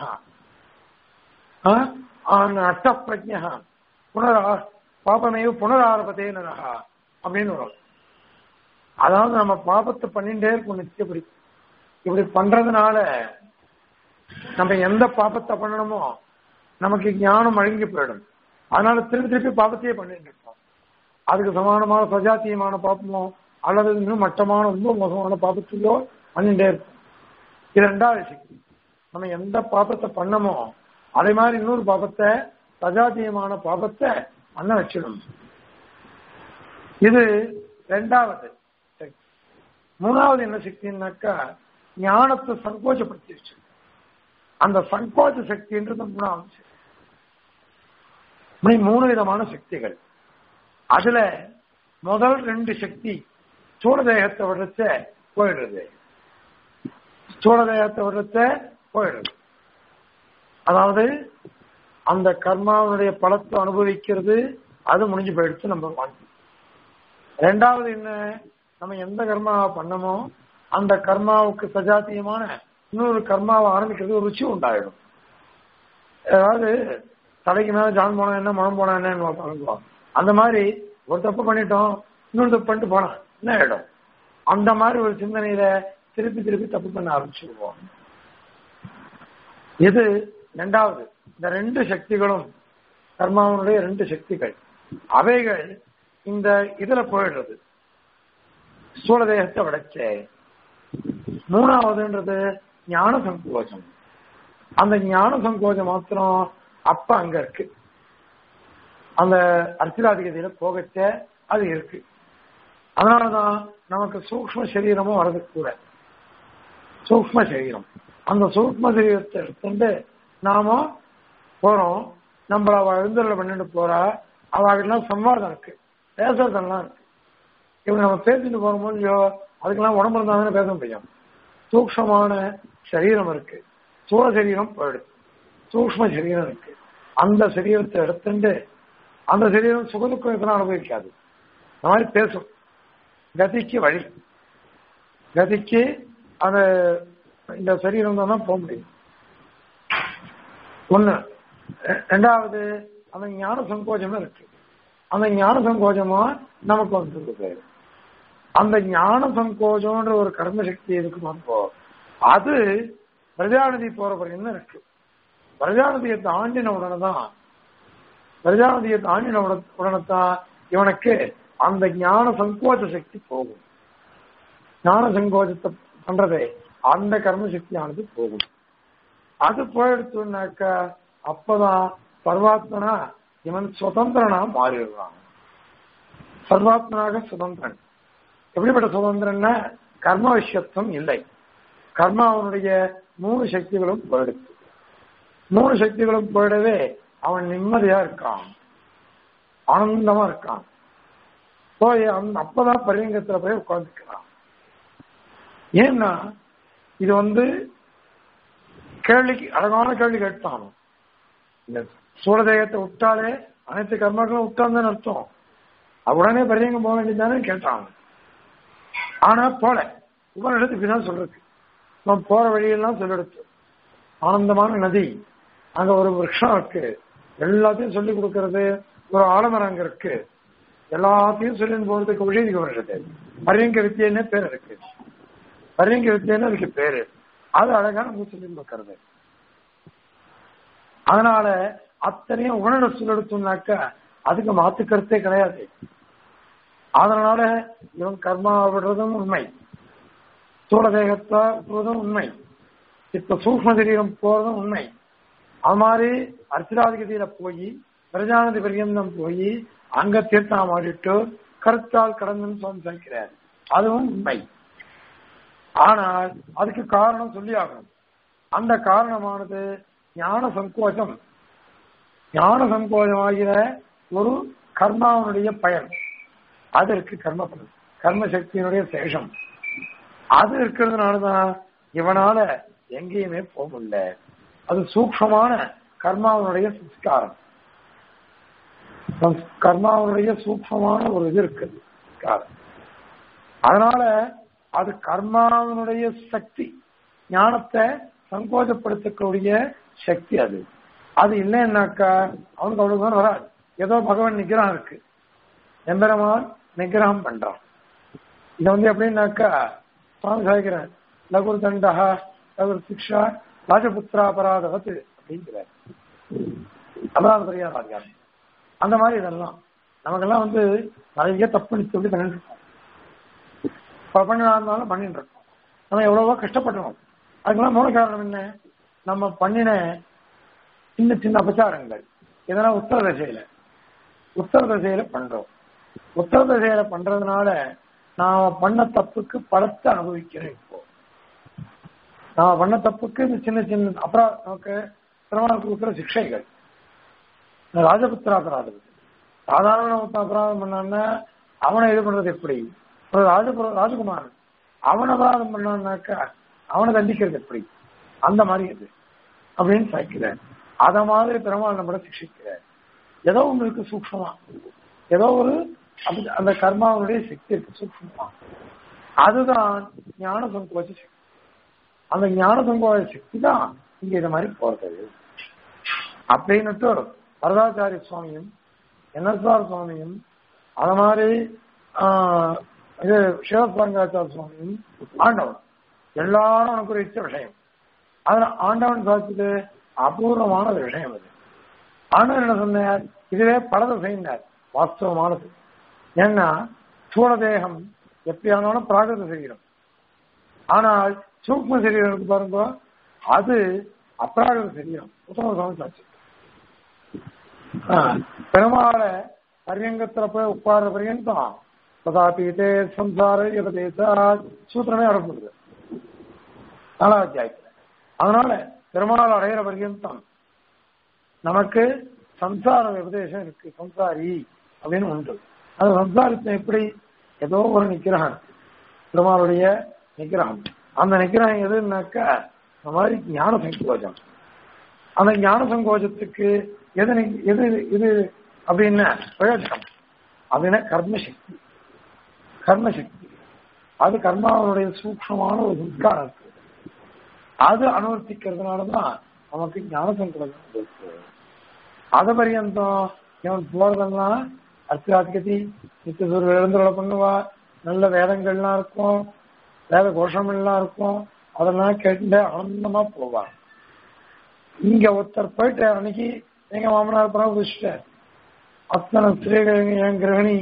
S1: அஷ்ட பிரஜா புனரா பாபமேவ புனராரபதே நரகா அப்படின்னு வரும் அதாவது நம்ம பாபத்தை பண்ணிட்டே இருக்கும் நித்தியப்படி இப்படி பண்றதுனால நம்ம எந்த பாபத்தை பண்ணணுமோ நமக்கு ஞானம் அழுங்கி போயிடும் அதனால திருப்பி திருப்பி பாபத்தையே பண்ணிட்டு இருக்கோம் அதுக்கு சமானமான சஜாத்தியமான பாப்பமோ அல்லது இன்னும் மட்டமான ரொம்ப மோசமான பாபத்தையோ பண்ணிட்டே இருக்கும் இது ரெண்டாவது சக்தி நம்ம எந்த பாபத்தை பண்ணமோ அதே மாதிரி இன்னொரு பாபத்தை சஜாத்தியமான பாபத்தை பண்ண வச்சிடும் இது ரெண்டாவது சக்தி மூணாவது என்ன சக்தின்னாக்கா ஞானத்தை சங்கோச்சப்படுத்தி வச்சு அந்த சங்கோச்ச சக்தின்றது மூணாவது சக்தி இப்படி மூணு விதமான சக்திகள் அதுல முதல் ரெண்டு சக்தி ஸ்தூல தேகத்தை விடச்ச போயிடுறது ஸ்தூல தேகத்தை விடச்ச போயிடுறது அதாவது அந்த கர்மாவுடைய பலத்தை அனுபவிக்கிறது அது முடிஞ்சு போயிடுச்சு நம்பர் ஒன் ரெண்டாவது என்ன நம்ம எந்த கர்மாவை பண்ணமோ அந்த கர்மாவுக்கு சஜாத்தியமான இன்னொரு கர்மாவை ஆரம்பிக்கிறது ஒரு ருச்சி உண்டாயிடும் அதாவது தலைக்கு மேல ஜான் போனா என்ன மனம் போனா என்ன பழங்குவோம் அந்த மாதிரி ஒரு தப்பு பண்ணிட்டோம் இன்னொரு தப்பு பண்ணிட்டு போனா என்ன ஆயிடும் அந்த மாதிரி ஒரு சிந்தனையில திருப்பி திருப்பி தப்பு பண்ண ஆரம்பிச்சிருவோம் இது ரெண்டாவது இந்த ரெண்டு சக்திகளும் கர்மாவனுடைய ரெண்டு சக்திகள் அவைகள் இந்த இதுல போயிடுறது ஸ்தூல தேகத்தை விடச்சே மூணாவதுன்றது ஞான சங்கோஜம் அந்த ஞான சங்கோஜம் மாத்திரம் அப்ப அங்க இருக்கு அந்த அர்ச்சிராதிகதியில போகச்ச அது இருக்கு அதனாலதான் நமக்கு சூக்ம சரீரமும் வர்றது கூட சூக்ம சரீரம் அந்த சூக்ம சரீரத்தை எடுத்துட்டு நாம போறோம் நம்மள அவ எழுந்தருளை பண்ணிட்டு போறா அவகிட்டலாம் சம்வாதம் இருக்கு பேசுறதெல்லாம் இருக்கு இவங்க நம்ம பேசிட்டு போறோமோ இல்லையோ அதுக்கெல்லாம் உடம்பு இருந்தா தானே பேச முடியும் சூக்ஷமான சரீரம் இருக்கு சூழ சரீரம் போயிடுது சூக்ம சரீரம் இருக்கு அந்த சரீரத்தை எடுத்துட்டு அந்த சரீரம் சுகதுக்கம் எத்தனை அனுபவிக்காது அந்த மாதிரி பேசும் கதிக்கு வழி கதிக்கு அந்த இந்த சரீரம் தான் போக முடியும் ஒண்ணு ரெண்டாவது அந்த ஞான சங்கோஜமும் இருக்கு அந்த ஞான சங்கோஜமும் நமக்கு வந்துருக்கு அந்த ஞான சங்கோஜம்ன்ற ஒரு கர்ம சக்தி இருக்குமா இப்போ அது பிரஜாநதி போற வரைக்கும் இருக்கு பிரஜாநதியை தாண்டின உடனே தான் பிரஜாநதியை தாண்டின உடனே தான் இவனுக்கு அந்த ஞான சங்கோஜ சக்தி போகும் ஞான சங்கோஜத்தை பண்றதே அந்த கர்ம சக்தியானது போகும் அது போயிடுச்சுனாக்க அப்பதான் சர்வாத்மனா இவன் சுதந்திரனா மாறிடுறான் சர்வாத்மனாக சுதந்திரன் எப்படிப்பட்ட சுதந்திரன்னா கர்ம விஷயத்துவம் இல்லை கர்மா அவனுடைய மூணு சக்திகளும் போயிடுச்சு மூணு சக்திகளும் போயிடவே அவன் நிம்மதியா இருக்கான் ஆனந்தமா இருக்கான் போய் அந்த அப்பதான் பரியங்கத்துல போய் உட்காந்துக்கிறான் ஏன்னா இது வந்து கேள்விக்கு அழகான கேள்வி கேட்டான் இந்த சூழதேகத்தை விட்டாலே அனைத்து கர்மாக்களும் விட்டான்னு அர்த்தம் உடனே பரியங்கம் போக வேண்டியதானே கேட்டான் ஆனா போல உபனிடத்துக்கு தான் சொல்றது நம்ம போற வழியெல்லாம் சொல்லிடுச்சு ஆனந்தமான நதி அங்க ஒரு விரக்ஷம் இருக்கு எல்லாத்தையும் சொல்லி கொடுக்கறது ஒரு ஆலமரம் அங்க இருக்கு எல்லாத்தையும் சொல்லின்னு போறதுக்கு உஷேதிக்கு வருஷத்து பரியங்க வித்தியன்னு பேர் இருக்கு பரியங்க வித்தியன்னு அதுக்கு பேரு அது அழகா நம்ம சொல்லி கொடுக்கறது அதனால அத்தனையும் உணர்வு சொல்லெடுத்தோம்னாக்க அதுக்கு மாத்து கருத்தே கிடையாது அதனால இவன் கர்மா விடுறதும் உண்மை ஸ்தூல தேகத்தை விடுறதும் உண்மை இப்ப சூக்ம சரீரம் போறதும் உண்மை அது மாதிரி அர்ச்சராதிகதியில போய் பிரஜானதி பரியந்தம் போய் அங்க தீர்த்தம் ஆடிட்டு கருத்தால் கடந்துன்னு சுவாமி சாய்க்கிறார் அதுவும் உண்மை ஆனால் அதுக்கு காரணம் சொல்லி ஆகணும் அந்த காரணமானது ஞான சங்கோச்சம் ஞான சங்கோச்சம் ஆகிற ஒரு கர்மாவனுடைய பயன் அது இருக்கு கர்ம பலன் கர்ம சக்தியினுடைய சேஷம் அது இருக்கிறதுனாலதான் இவனால எங்கேயுமே போக முடியல அது சூக்ஷமான கர்மாவனுடைய சம்ஸ்காரம் சம்ஸ்- கர்மாவனுடைய சூக்ஷமான ஒரு இது இருக்கு சம்ஸ்காரம். அதனால அது கர்மாவனுடைய சக்தி ஞானத்தை சங்கோஜப்படுத்தக்கூடிய சக்தி அது அது இல்லைன்னாக்கா அவனுக்கு அவ்வளவு தூரம் வராது ஏதோ பகவான் நிகிரகம் இருக்கு எம்பெருமான் நிகிரகம் பண்றான் இது வந்து எப்படின்னாக்கா சுவாமி சாய்க்கிறேன் லகுர் தண்டா லகுர் சிக்ஷா ராஜபுத்திராபராதவத்து அப்படிங்கிறார் அபராத பரிகாரம் அந்த மாதிரி இதெல்லாம் நமக்கெல்லாம் வந்து நிறைய தப்பு நிச்சயம் பண்ணிட்டு இருக்கோம் ப- பண்ணலாம் இருந்தாலும் பண்ணிட்டு இருக்கோம் நம்ம எவ்வளவோ கஷ்டப்படுறோம் அதுக்கெல்லாம் மூல காரணம் என்ன நம்ம பண்ணின சின்ன சின்ன அபச்சாரங்கள் இதெல்லாம் உத்தர திசையில உத்தர திசையில பண்றோம் உத்தர திசையில பண்றதுனால நாம பண்ண தப்புக்கு பலத்தை அனுபவிக்கிறோம் இப்போ நாம பண்ண தப்புக்கு இந்த சின்ன சின்ன அப்புறம் நமக்கு பெருமாள் கொடுக்குற சிக்ஷைகள் இந்த ராஜபுத்திர அபராதம் சாதாரண ஒருத்தன் அபராதம் பண்ணான்னா அவனை இது பண்றது எப்படி ஒரு ராஜபுர ராஜகுமாரன் அவன் அபராதம் பண்ணான்னாக்கா அவனை தண்டிக்கிறது எப்படி அந்த மாதிரி இது அப்படின்னு சாய்க்கிறார் அத மாதிரி பெருமாள் நம்மள சிக்ஷிக்கிறார் ஏதோ உங்களுக்கு சூக்ஷமா ஏதோ ஒரு அந்த- அந்த கர்மாவுடைய சக்தி இருக்கு சூக்ஷமா அதுதான் ஞான சங்கோச்ச சக்தி அந்த ஞான சங்கோச்ச சக்தி தான் இங்க இது மாதிரி போறது அப்படின்னுட்டு வரதாச்சாரிய சுவாமியும் என்எஸ்ஆர் சுவாமியும் அது மாதிரி ஆஹ், இது சிவபாங்காச்சார சுவாமியும் ஆண்டவன் எல்லாரும் அனுகிரகிச்ச விஷயம் அதுல ஆண்டவன் சாதிச்சது அபூர்வமான ஒரு விஷயம் அது ஆண்டவன் என்ன சொன்னார் இதுவே பலதை செய்யினார் வாஸ்தவமானது ஏன்னா ஸ்தூல தேகம் எப்படியானாலும் பிராகிருத சரீரம் ஆனால் சூக்ம சரீரம் இருக்கு பாருங்க அது அப்ராகிருத சரீரம் உத்தம சுவாமி சாட்சி ஆஹ், பெருமாளை பரியங்கத்துல போய் உட்கார்ற பரியந்தம் ததாபீதே சம்சார யததேசா சூத்திரமே அடப்படுது நாலாவது அத்தியாயத்துல அதனால பெருமாள் அடையிற பரியந்தம் நமக்கு சம்சார உபதேசம் இருக்கு சம்சாரி அப்படின்னு உண்டு அது சம்சாரத்தை எப்படி ஏதோ ஒரு நிக்கிரகம் இருக்கு பெருமாளுடைய நிக்கிரகம் அந்த நிக்கிரகம் எதுனாக்கா இந்த மாதிரி ஞான சங்கோஜம் அந்த ஞான சங்கோஜத்துக்கு எது நி- எது இது அப்படின்னா பிரயோஜனம் அப்படின்னா கர்மசக்தி கர்மசக்தி அது கர்மாவனுடைய சூக்ஷமான ஒரு சம்ஸ்காரம் இருக்கு அது அனுவர்த்திக்கிறதுனாலதான் நமக்கு ஞான சங்கோஜம் இருக்கு அத பரியந்தம் இவன் போறதெல்லாம் அர்த்தராதிகதி நித்தியசூர் எழுந்துள்ள பண்ணுவா நல்ல வேதங்கள்லாம் இருக்கும் வேத கோஷமெல்லாம் இருக்கும் அதெல்லாம் கேட்டு ஆனந்தமா போவான் இங்க ஒருத்தர் போயிட்டு அன்னைக்கு எங்க மாமனார் படம் குதிச்சிட்டார் அத்தனை ஸ்திரீகள் என் கிரகணி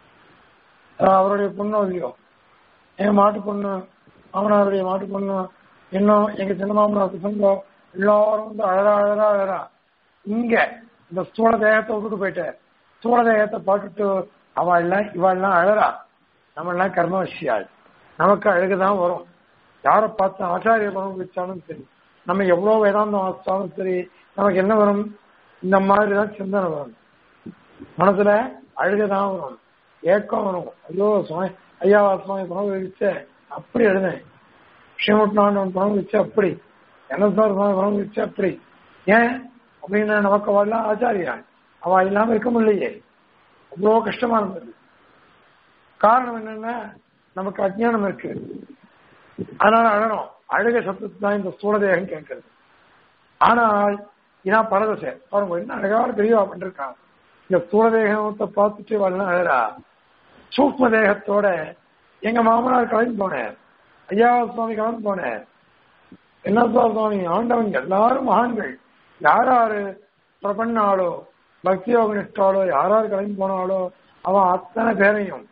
S1: அஹ் அவருடைய பொண்ணு இல்லையோ என் மாட்டு பொண்ணு மாமனாருடைய மாட்டு பொண்ணு இன்னும் எங்க சின்ன மாமனார் பசங்க எல்லாரும் வந்து அழறா அழறா அழறா இங்க இந்த ஸ்தூல தேகத்தை விட்டுட்டு போயிட்டார் ஸ்தூல தேகத்தை பார்த்துட்டு அவள் எல்லாம் இவள் எல்லாம் அழறா நம்ம எல்லாம் கர்ம விஷயாள் நமக்கு அழகுதான் வரும் யாரை பார்த்து ஆச்சாரிய பரம் வச்சாலும் சரி நம்ம எவ்வளவு வேதாந்தம் வாசிச்சாலும் சரி நமக்கு என்ன வரும் இந்த மாதிரி தான் சிந்தனை வரும் மனசுல அழுகதான் வரும் ஏக்கம் வரும் ஐயோ சுவாமி ஐயா சுவாமி பணம் வச்ச அப்படி எழுதேன் ஸ்ரீமுட்நாதன் பணம் வச்சு அப்படி என்ன சார் சுவாமி பணம் வச்சு அப்படி ஏன் அப்படின்னு நமக்கு அவள்லாம் ஆச்சாரியா அவ இல்லாம இருக்க முடியலையே அவ்வளோ கஷ்டமா இருந்தது காரணம் என்னன்னா நமக்கு அஜ்ஞானம் இருக்கு அதனால அழணும் அழுக சத்தத்தை தான் இந்த ஸ்தூல தேகம் கேட்கறது ஆனால் இதான் பரதசை பாருங்க என்ன அழகான பெரியவா பண்ணிருக்காங்க இந்த ஸ்தூல தேகத்தை பார்த்துட்டு வரலாம் அழறா சூக்ம தேகத்தோட எங்க மாமனார் கிளம்பி போனேன் ஐயா சுவாமி கிளம்பி போனேன் என்ன சுவாமி ஆண்டவன் எல்லாரும் மகான்கள் யார் யாரு பிரபன்னாலோ பக்தி யோக நிஷ்டாலோ யார் யார் கிளம்பி போனாலோ அவன் அத்தனை பேரையும்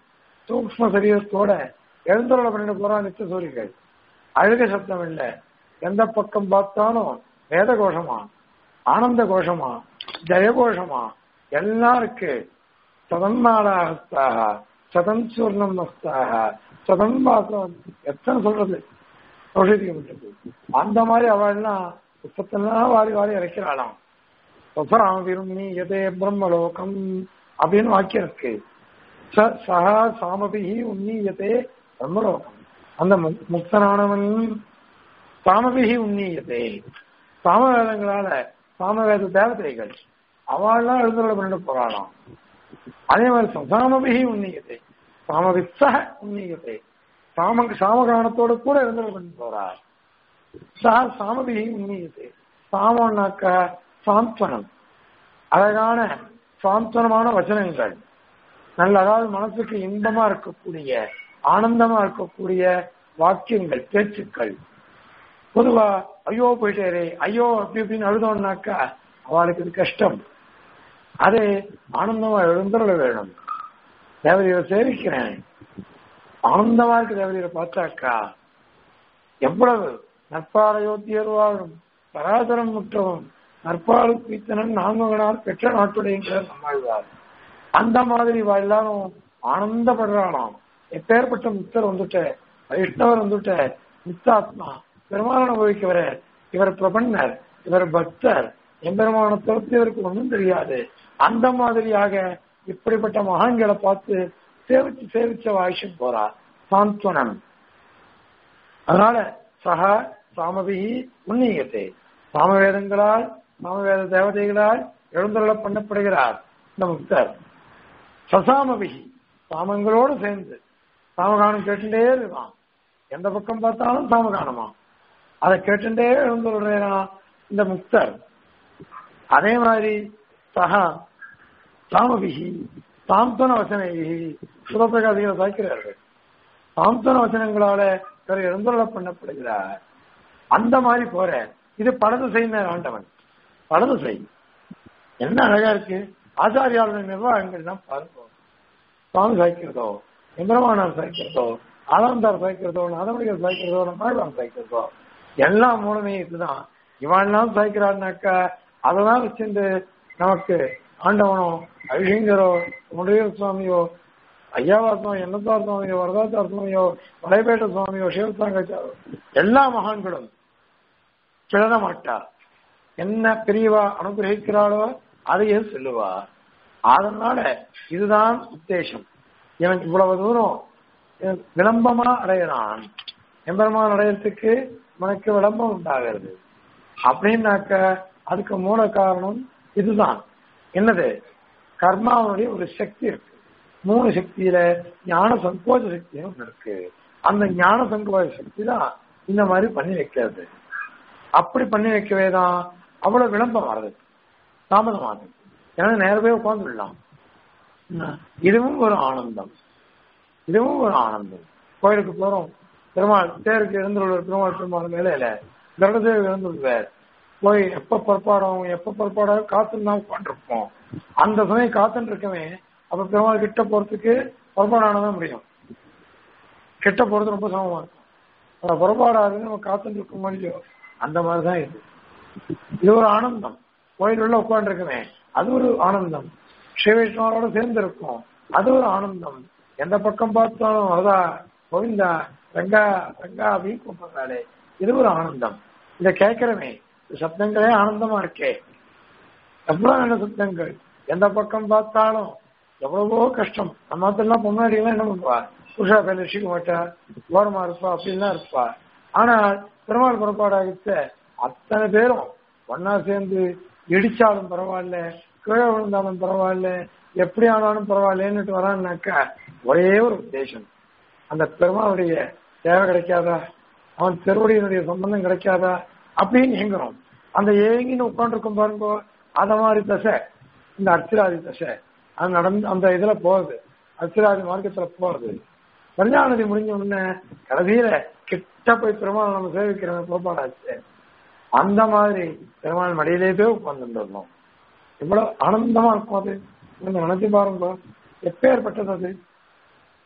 S1: சூக்ம சரீரத்தோட எழுந்தருள பண்ணிட்டு போறான் நித்திய சூரிகள் அழுக சப்தம் இல்லை எந்த பக்கம் பார்த்தாலும் வேத கோஷமா ஆனந்த கோஷமா ஜெய கோஷமா எல்லாம் இருக்கு சதன்மாலாகஸ்தாக சதன் சூர்ணம் மஸ்தாக சதன் வாசம் எத்தனை சொல்றது ஔஷதிக்கப்பட்டது அந்த மாதிரி அவள்லாம் புத்தத்தெல்லாம் வாரி வாரி இறக்கிறாளாம் சொசராம விரும்பி எதே பிரம்மலோகம் அப்படின்னு வாக்கியம் இருக்கு ச- சகா சாமபிகி உன்னீயத்தே பிரம்மலோகம் அந்த மு- முக்தனானவன் சாமபிகி உன்னீயத்தே சாமவேதங்களால சாமவேத தேவதைகள் அவள்லாம் எழுந்துள்ள பண்ணிட்டு போறாளாம் அதே மாதிரி சசாமபிகி உன்னீயத்தை சாமவித்சக உன்னீயத்தை சாம சாமகானத்தோட கூட எழுந்துள்ள பண்ணிட்டு போறார் சா சாமபிகி உன்னீயத்தை சாமன்னாக்க சாந்த்வனம் அழகான சாந்த்வனமான வச்சனங்கள் நல்ல அதாவது மனசுக்கு இன்பமா இருக்கக்கூடிய ஆனந்தமா இருக்கக்கூடிய வாக்கியங்கள் பேச்சுக்கள் பொதுவா ஐயோ போயிட்டாரே ஐயோ அப்படி இப்படின்னு அழுதோம்னாக்கா அவளுக்கு இது கஷ்டம் அதே ஆனந்தமா எழுந்துள்ள வேணும் தேவதையை சேவிக்கிறேன் ஆனந்தமா இருக்கு தேவதையை பார்த்தாக்கா எவ்வளவு நற்பாலையோத்தியர் வாழும் பராசரம் முற்றவும் நற்பாலு பீத்தனன் நான்மகனார் பெற்ற நாட்டுடைய நம்மாழ்வார் அந்த மாதிரி இவ எல்லாரும் ஆனந்தப்படுறாளாம் எப்பேற்பட்ட முத்தர் வந்துட்ட வைஷ்ணவர் வந்துட்ட முத்தாத்மா பெருமாள் அனுபவிக்கவர் இவர் பிரபன்னர் இவர் பக்தர் எம்பெருமான தவிர்த்து இவருக்கு ஒன்றும் தெரியாது அந்த மாதிரியாக இப்படிப்பட்ட மகான்களை பார்த்து சேவிச்சு சேவிச்ச வாய்ஷம் போறா சாந்த்வனம் அதனால சக சாமபிகி உன்னியத்தை சாமவேதங்களால் சாமவேத தேவதைகளால் எழுந்தருள பண்ணப்படுகிறார் இந்த முக்தர் சசாமபிகி சாமங்களோடு சேர்ந்து சாமகானம் கேட்டுட்டே இருக்கான் எந்த பக்கம் பார்த்தாலும் சாமகானமா அதை கேட்டுட்டே எழுந்துள்ளான் இந்த முக்தர் அதே மாதிரி சகா சாமபிகி சாந்தன வசனைகி சுரப்பிரகாசிகளை சாய்க்கிறார்கள் சாந்தன வசனங்களால வேற எழுந்துள்ள பண்ணப்படுகிறார் அந்த மாதிரி போற இது படது செய்யினர் ஆண்டவன் படது செய் என்ன அழகா இருக்கு ஆச்சாரியாளுடைய நிர்வாகங்கள் தான் பார்ப்போம் சுவாமி சாய்க்கிறதோ எம்பெருமானார் சாய்க்கிறதோ ஆலந்தார் சாய்க்கிறதோ நாதமணிகள் சாய்க்கிறதோ நம்மாழ்வான் சாய்க்கிறதோ எல்லாம் மூலமே இதுதான் இவன்லாம் சாய்க்கிறான்னாக்கா அதெல்லாம் வச்சுட்டு நமக்கு ஆண்டவனோ அழிங்கரோ முருகர் சுவாமியோ ஐயாவா சுவாமி என்னத்தார் சுவாமியோ வரதாச்சார் சுவாமியோ வலைபேட்ட சுவாமியோ சிவசாங்காச்சாரோ எல்லா மகான்களும் கிளற மாட்டா என்ன பெரியவா அனுகிரகிக்கிறாளோ அதையே சொல்லுவா அதனால இதுதான் உத்தேசம் எனக்கு இவ்வளவு தூரம் எனக்கு விளம்பமா அடையிறான் எம்பெருமான் அடையறதுக்கு உனக்கு விளம்பம் உண்டாகிறது அப்படின்னாக்க அதுக்கு மூல காரணம் இதுதான் என்னது கர்மாவுடைய ஒரு சக்தி இருக்கு மூணு சக்தியில ஞான சங்கோஜ சக்தியும் ஒண்ணு இருக்கு அந்த ஞான சங்கோஜ சக்தி தான் இந்த மாதிரி பண்ணி வைக்கிறது அப்படி பண்ணி வைக்கவே தான் அவ்வளவு விளம்பரம் வருது தாமதமாகுது ஏன்னா நேரவே உட்கார்ந்து விடலாம் இதுவும் ஒரு ஆனந்தம் இதுவும் ஒரு ஆனந்தம் கோயிலுக்கு போறோம் பெருமாள் தேருக்கு எழுந்துள்ள பெருமாள் பெருமாள் மேலையில கருடதேவ் எழுந்துள்ளார் போய் எப்ப புறப்பாடும் எப்ப புறப்பாடும் காத்துன்னு தான் உட்காந்துருப்போம் அந்த சமயம் காத்துன்னு இருக்கவே அப்ப பெருமாள் கிட்ட போறதுக்கு புறப்பாடானதான் முடியும் கிட்ட போறது ரொம்ப சிரமமா இருக்கும் ஆனா புறப்பாடாது நம்ம காத்துன்னு இருக்க முடியும் அந்த மாதிரிதான் இது இது ஒரு ஆனந்தம் கோயில் உள்ள உட்காந்துருக்குமே அது ஒரு ஆனந்தம் ஸ்ரீவைஷ்ணவரோட சேர்ந்து இருக்கும் அது ஒரு ஆனந்தம் எந்த பக்கம் பார்த்தாலும் அதா கோவிந்தா ரங்கா ரங்கா அப்படின்னு கூப்பிடுறாளே இது ஒரு ஆனந்தம் இதை கேட்கிறமே சப்தங்களே ஆனந்தமா இருக்கே எவ்வளவு நல்ல சப்தங்கள் எந்த பக்கம் பார்த்தாலும் எவ்வளவோ கஷ்டம் நம்ம எல்லாம் முன்னாடி எல்லாம் என்ன பண்ணுவா புருஷா பேர் ரசிக்க மாட்டா ஓரமா இருப்பா அப்படின்லாம் இருப்பா ஆனால் பெருமாள் புறப்பாடாகித்த அத்தனை பேரும் ஒன்னா சேர்ந்து இடிச்சாலும் பரவாயில்ல கீழே விழுந்தாலும் பரவாயில்ல எப்படி ஆனாலும் பரவாயில்லன்னுட்டு வரான்னாக்கா ஒரே ஒரு உத்தேசம் அந்த பெருமாளுடைய தேவை கிடைக்காதா அவன் திருவடியினுடைய சம்பந்தம் கிடைக்காதா அப்படின்னு ஏங்குறோம் அந்த ஏங்கின்னு உட்காந்துருக்கும் பாருங்க அத மாதிரி தசை இந்த அர்ச்சிராதி தசை அது நடந்து அந்த இதுல போகுது அர்ச்சிராதி மார்க்கத்துல போகுது கல்யாணதி முடிஞ்ச உடனே கடைசியில கிட்ட போய் பெருமாள் நம்ம சேவிக்கிறவங்க புறப்பாடாச்சு அந்த மாதிரி பெருமாள் மடியிலே போய் உட்கார்ந்துருந்தோம் எவ்வளவு ஆனந்தமா இருக்கும் அது கொஞ்சம் நினைச்சு பாருங்க எப்பேற்பட்டது அது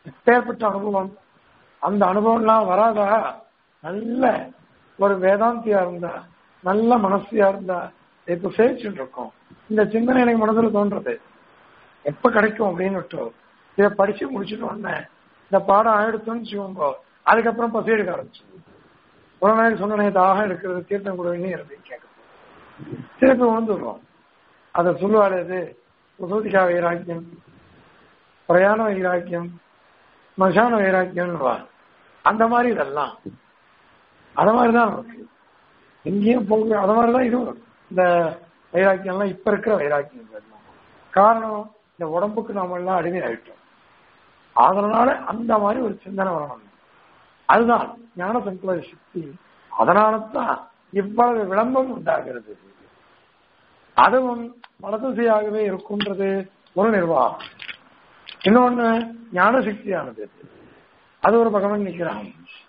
S1: எப்பேற்பட்ட அனுபவம் அந்த அனுபவம்லாம் வராதா நல்ல ஒரு வேதாந்தியா இருந்தா நல்ல மனசியா இருந்தா இப்ப சேவிச்சுட்டு இருக்கோம் இந்த சிந்தனை எனக்கு மனசுல தோன்றது எப்ப கிடைக்கும் அப்படின்னு விட்டு இதை படிச்சு முடிச்சுட்டு வந்தேன் இந்த பாடம் ஆயிடுத்துன்னு வச்சுக்கோங்க அதுக்கப்புறம் பசி எடுக்க ஆரம்பிச்சு ஒரு நாளைக்கு சொன்ன தாகம் எடுக்கிறது தீர்த்தம் கொடுவீங்க அப்படின்னு கேட்க திருப்பி வந்துடுறோம் அதை சொல்லுவாள் இது உசூதிகா வைராக்கியம் பிரயாண வைராக்கியம் மசான வைராக்கியம்னுவா அந்த மாதிரி இதெல்லாம் அத மாதிரிதான் இருக்கு எங்கேயும் போக அத மாதிரிதான் இதுவும் இருக்கு. இந்த வைராக்கியம்லாம் இப்ப இருக்கிற வைராக்கியம் எல்லாம் காரணம் இந்த உடம்புக்கு நாம எல்லாம் அடிமை ஆயிட்டோம் அதனால அந்த மாதிரி ஒரு சிந்தனை வரணும் அதுதான் ஞான சங்கல்ப சக்தி அதனால தான் இவ்வளவு விளம்பரம் உண்டாகிறது அதுவும் வலதுசையாகவே இருக்கும்ன்றது ஒரு நிர்வாகம் இன்னொன்னு ஞான சக்தியானது அது ஒரு பகவான் நிக்கிறான்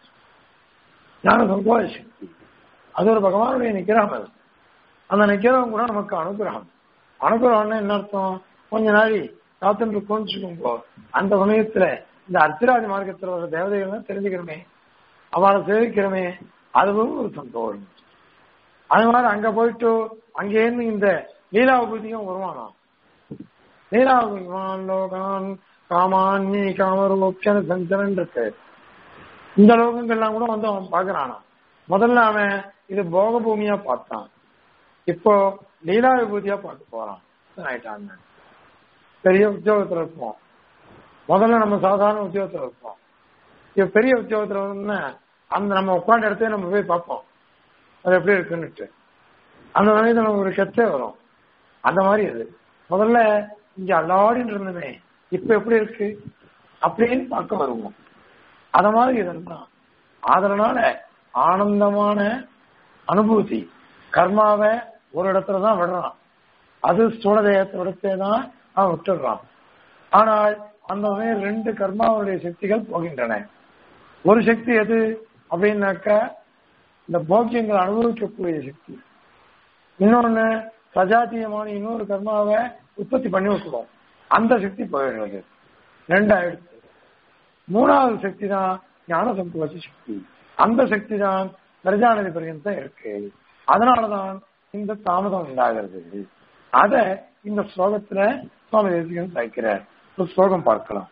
S1: ஞான சங்கோத சக்தி அது ஒரு பகவானுடைய நிக்கிறான் அது அந்த நிக்கிறவங்க கூட நமக்கு அனுகிரகம் அனுகிரகம்னா என்ன அர்த்தம் கொஞ்ச நாளி காத்துட்டு இருக்கோம்னு வச்சுக்கோங்க அந்த சமயத்துல இந்த அர்த்தராஜ மார்க்கத்துல வர தேவதைகள்லாம் தெரிஞ்சுக்கிறோமே அவளை சேவிக்கிறோமே அதுவும் ஒரு சந்தோஷம் அது மாதிரி அங்க போயிட்டு அங்கேருந்து இந்த லீலாபூதியும் வருவானாம் லீலாபூதிவான் லோகான் காமான்னி காமரூப்சன சஞ்சரன் இருக்கு இந்த லோகங்கள்லாம் கூட வந்து அவன் பாக்குறானா முதல்ல அவன் இது போக பூமியா பார்த்தான் இப்போ லீலா விபூதியா பார்க்க போறான் ஆயிட்டான் பெரிய உத்தியோகத்துல இருப்போம் முதல்ல நம்ம சாதாரண உத்தியோகத்துல இருப்போம் இப்ப பெரிய உத்தியோகத்துல வந்து அந்த நம்ம உட்காந்த இடத்தையே நம்ம போய் பார்ப்போம் அது எப்படி இருக்குன்னுட்டு அந்த சமயத்துல நமக்கு ஒரு கெச்சே வரும் அந்த மாதிரி அது முதல்ல இங்க அல்லாடின்னு இருந்தமே இப்ப எப்படி இருக்கு அப்படின்னு பார்க்க வருவோம் அத மாதிரி இதெல்லாம் அதனால ஆனந்தமான அனுபூதி கர்மாவை ஒரு இடத்துல தான் விடுறான் அது ஸ்தூல தேகத்தை தான் அவன் விட்டுடுறான் ஆனால் அந்த சமயம் ரெண்டு கர்மாவுடைய சக்திகள் போகின்றன ஒரு சக்தி எது அப்படின்னாக்க இந்த போக்கியங்களை அனுபவிக்கக்கூடிய சக்தி இன்னொன்னு சஜாத்தியமான இன்னொரு கர்மாவை உற்பத்தி பண்ணி விட்டுடும் அந்த சக்தி போயிடுறது ரெண்டாயிடுச்சு மூணாவது சக்தி தான் ஞான சம்பவசி சக்தி அந்த சக்தி தான் பிரஜாநதி பரியந்தம் இருக்கு அதனாலதான் இந்த தாமதம் உண்டாகிறது அத இந்த ஸ்லோகத்துல சுவாமி தேசிகன் சாய்க்கிறார் ஒரு ஸ்லோகம் பார்க்கலாம்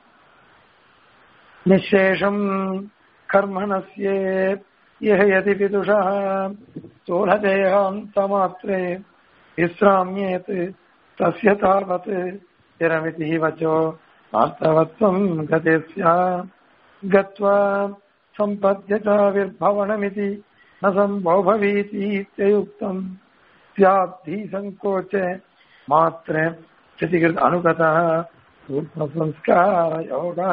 S1: நிசேஷம் கர்மணஸ்யே இஹ யதி விதுஷா स्थूलदेहान्तमात्रे विश्राम्येत् तस्य तावत् चिरमिति वचो वास्तवत्वम् गते स्यात् गत्वा सम्पद्यताविर्भवनमिति न सम्भवभवीतीत्ययुक्तम् स्याद्धि सङ्कोच मात्र क्षतिकृत अनुगतः सूक्ष्मसंस्कारयोगः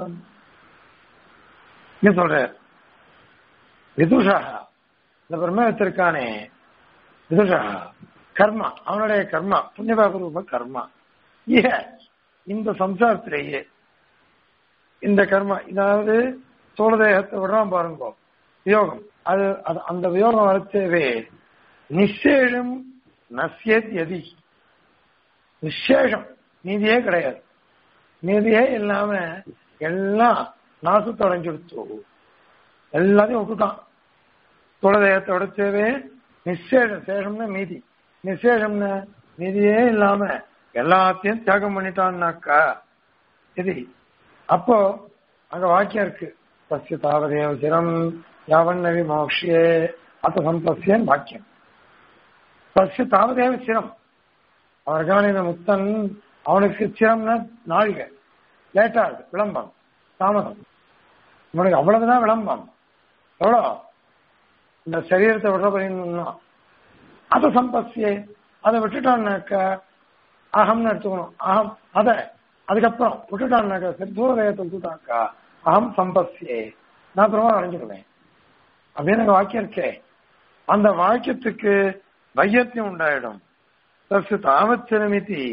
S1: என்ன சொல்ற விதுஷா இந்த பிரம்ம வச்சிருக்கானே விதுஷா கர்மா அவனுடைய கர்மா புண்ணியபாப ரூப கர்மா ஏ இந்த சம்சாரத்திலேயே இந்த கர்மா இதாவது சோழதேகத்தை விடுறான் பாருங்க வியோகம் அது அது அந்த வியோகம் வரத்தேவே நிச்சேஷம் நசியத் எதி நிச்சேஷம் நீதியே கிடையாது நீதியே இல்லாம எல்லாம் நாசத்தை அடைஞ்சுடுத்து எல்லாத்தையும் விட்டுட்டான் குலதெய்வத்தை உடைச்சவே நிச்சேஷம் சேஷம்னா மீதி நிச்சேஷம்னு மீதியே இல்லாம எல்லாத்தையும் தியாகம் பண்ணிட்டான்னாக்கா இது அப்போ அங்க வாக்கியம் இருக்கு பசிய தாவதேவ சிரம் யாவன் நவி மோக்ஷியே அத்த சம்பசியன் வாக்கியம் பசிய தாவதேவ சிரம் அவருக்கான இந்த முத்தன் அவனுக்கு சிரம்னா நாழிகை லேட்டா இருக்கு விளம்பரம் தாமதம் இவனுக்கு அவ்வளவுதான் விளம்பரம் எவ்வளோ இந்த சரீரத்தை விடுற பண்ணினா அதை சம்பசியே அதை விட்டுட்டான்னாக்க அகம்னு எடுத்துக்கணும் அகம் அதை அதுக்கப்புறம் விட்டுட்டான்னாக்கா சித்தூரதயத்தை விட்டுட்டாக்கா அகம் சம்பசியே நான் அப்புறமா அடைஞ்சுக்குவேன் அப்படின்னு எனக்கு வாக்கியம் இருக்கே அந்த வாக்கியத்துக்கு வையத்தியம் உண்டாயிடும் தசு தாவச்சிரமிதி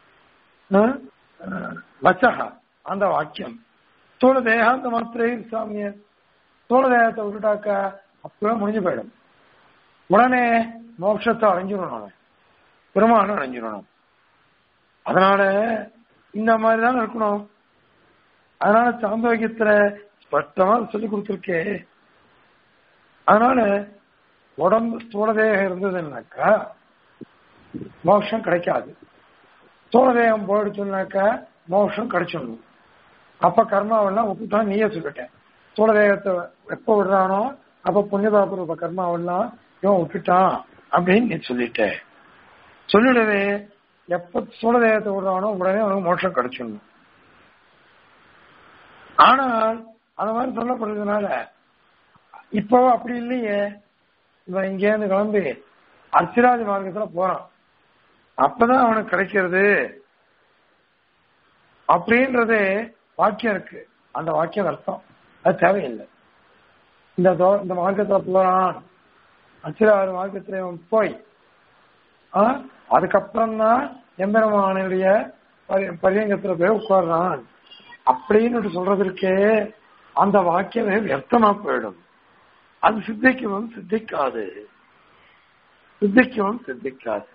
S1: வச்சக அந்த வாக்கியம் தோழ தேகாந்த மாத்திரை சாமிய தோழ தேகத்தை விட்டுட்டாக்கா அப்பவே முடிஞ்சு போயிடும் உடனே மோட்சத்தை அடைஞ்சிடணும் அவன் பெருமானும் அடைஞ்சிடணும் அதனால இந்த மாதிரி தான் இருக்கணும் அதனால சாந்தோக்கியத்துல ஸ்பஷ்டமா சொல்லி கொடுத்துருக்கே அதனால உடம்பு ஸ்தூலதேகம் இருந்ததுன்னாக்கா மோட்சம் கிடைக்காது ஸ்தூலதேகம் போயிடுச்சுனாக்கா மோட்சம் கிடைச்சிடணும் அப்ப கர்மாவெல்லாம் விட்டுட்டான் நீயே சொல்லிட்டேன் ஸ்தூலதேகத்தை எப்ப விடுறானோ அப்ப புண்ணியபாபுரூப கர்மாவெல்லாம் இவன் விட்டுட்டான் அப்படின்னு நீ சொல்லிட்ட சொல்லிடவே எப்ப ஸ்தூலதேகத்தை விடுறானோ உடனே அவனுக்கு மோட்சம் கிடைச்சிடணும் ஆனால் அந்த மாதிரி சொல்லப்படுறதுனால இப்போ அப்படி இல்லையே இவன் இங்கேருந்து கிளம்பி அர்ச்சிராஜ மார்க்கத்துல போறான் அப்பதான் அவனுக்கு கிடைக்கிறது அப்படின்றது வாக்கியம் இருக்கு அந்த வாக்கியம் அர்த்தம் அது தேவையில்லை இந்த தோ- இந்த மார்க்கத்துல போறான் அச்சிராறு மார்க்கத்துல இவன் போய் ஆ, அதுக்கப்புறம் தான் எம்பெருமானுடைய பரி- பரியங்கத்துல போய் உட்கார்றான் அப்படின்னு சொல்றதற்கே அந்த வாக்கியமே வியர்த்தமா போயிடும் அது சித்திக்கவும் சித்திக்காது சித்திக்கவும் சித்திக்காது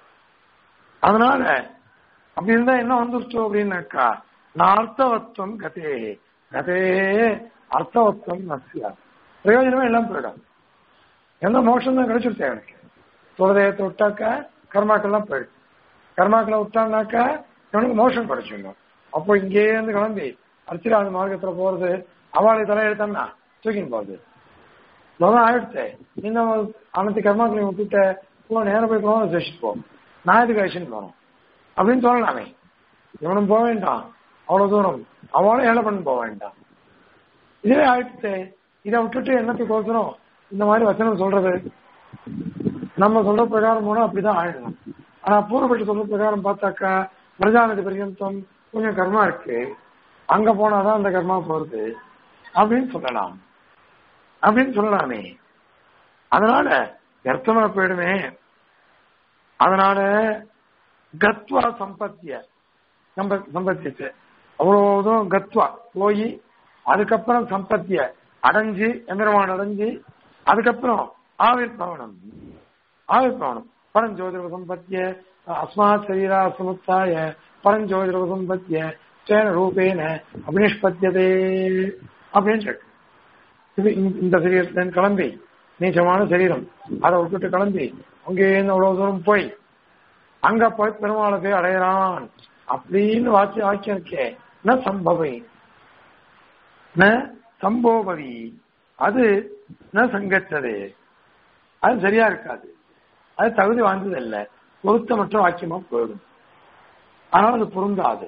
S1: அதனால அப்படி இருந்தா என்ன வந்துருச்சு அப்படின்னாக்கா நான் அர்த்தவத்துவம் கதே கதே அர்த்தவத்துவம் நசியா பிரயோஜனமே எல்லாம் போயிடும் எல்லாம் மோஷம் தான் கிடைச்சிருச்சு எனக்கு சுரதயத்தை விட்டாக்கா கர்மாக்கெல்லாம் போயிடுச்சு கர்மாக்களை விட்டான்னாக்கா இவனுக்கு மோஷம் கிடைச்சிடும் அப்போ இங்கேயே இருந்து கிளம்பி அர்ச்சிராஜ மார்க்கத்துல போறது அவளை தலையெழுத்தன்னா தூக்கின்னு போகுது லோகம் ஆயிடுச்சு இந்த அனைத்து கர்மாக்களை விட்டுட்ட போ நேரம் போய் போகணும் ஜெயிச்சுட்டு போ நான் எதுக்கு அழிச்சுன்னு போகணும் அப்படின்னு சொல்லலாமே இவனும் போக வேண்டாம் அவ்வளவு தூரம் அவனும் ஏழை பண்ணி போக வேண்டாம் இதுவே ஆயிடுச்சு இதை விட்டுட்டு என்னத்துக்கு கோசரம் இந்த மாதிரி வச்சனம் சொல்றது நம்ம சொல்ற பிரகாரம் போனா அப்படிதான் ஆயிடணும் ஆனா பூர்வப்பட்டு சொல்ற பிரகாரம் பார்த்தாக்கா பிரஜாநதி பர்யந்தம் கொஞ்சம் கர்மா இருக்கு அங்க போனாதான் அந்த கர்மா போறது அப்படின்னு சொல்லலாம் அப்படின்னு சொல்லலாமே அதனால வியர்த்தமா போயிடுமே அதனால கத்வா சம்பத்திய சம்ப சம்பத்திச்சு அவ்வளவு தூரம் கத்வா போய் அதுக்கப்புறம் சம்பத்திய அடைஞ்சு எந்திரமான அடைஞ்சு அதுக்கப்புறம் ஆவிர் பவனம் ஆவிர் பவனம் பரஞ்சோதிர சம்பத்திய அஸ்மாத் சரீரா சமுத்தாய பரஞ்சோதிர சம்பத்திய சேன ரூபேன அபினிஷ்பத்தியதே அப்படின்னு இருக்கு இது இந்த- இந்த சரீரத்தின் கிளம்பி நீச்சமான சரீரம் அதை விட்டுட்டு கிளம்பி அங்கேருந்து அவ்வளவு தூரம் போய் அங்க போய் பெருமாளை போய் அடையறான் அப்படின்னு வாக்கிய வாக்கியம் இருக்கே ந சம்பவை ந சம்போபவி அது ந சங்கச்சது அது சரியா இருக்காது அது தகுதி வாய்ந்தது இல்ல பொருத்தமற்ற வாக்கியமா போயிடும் ஆனால் அது பொருந்தாது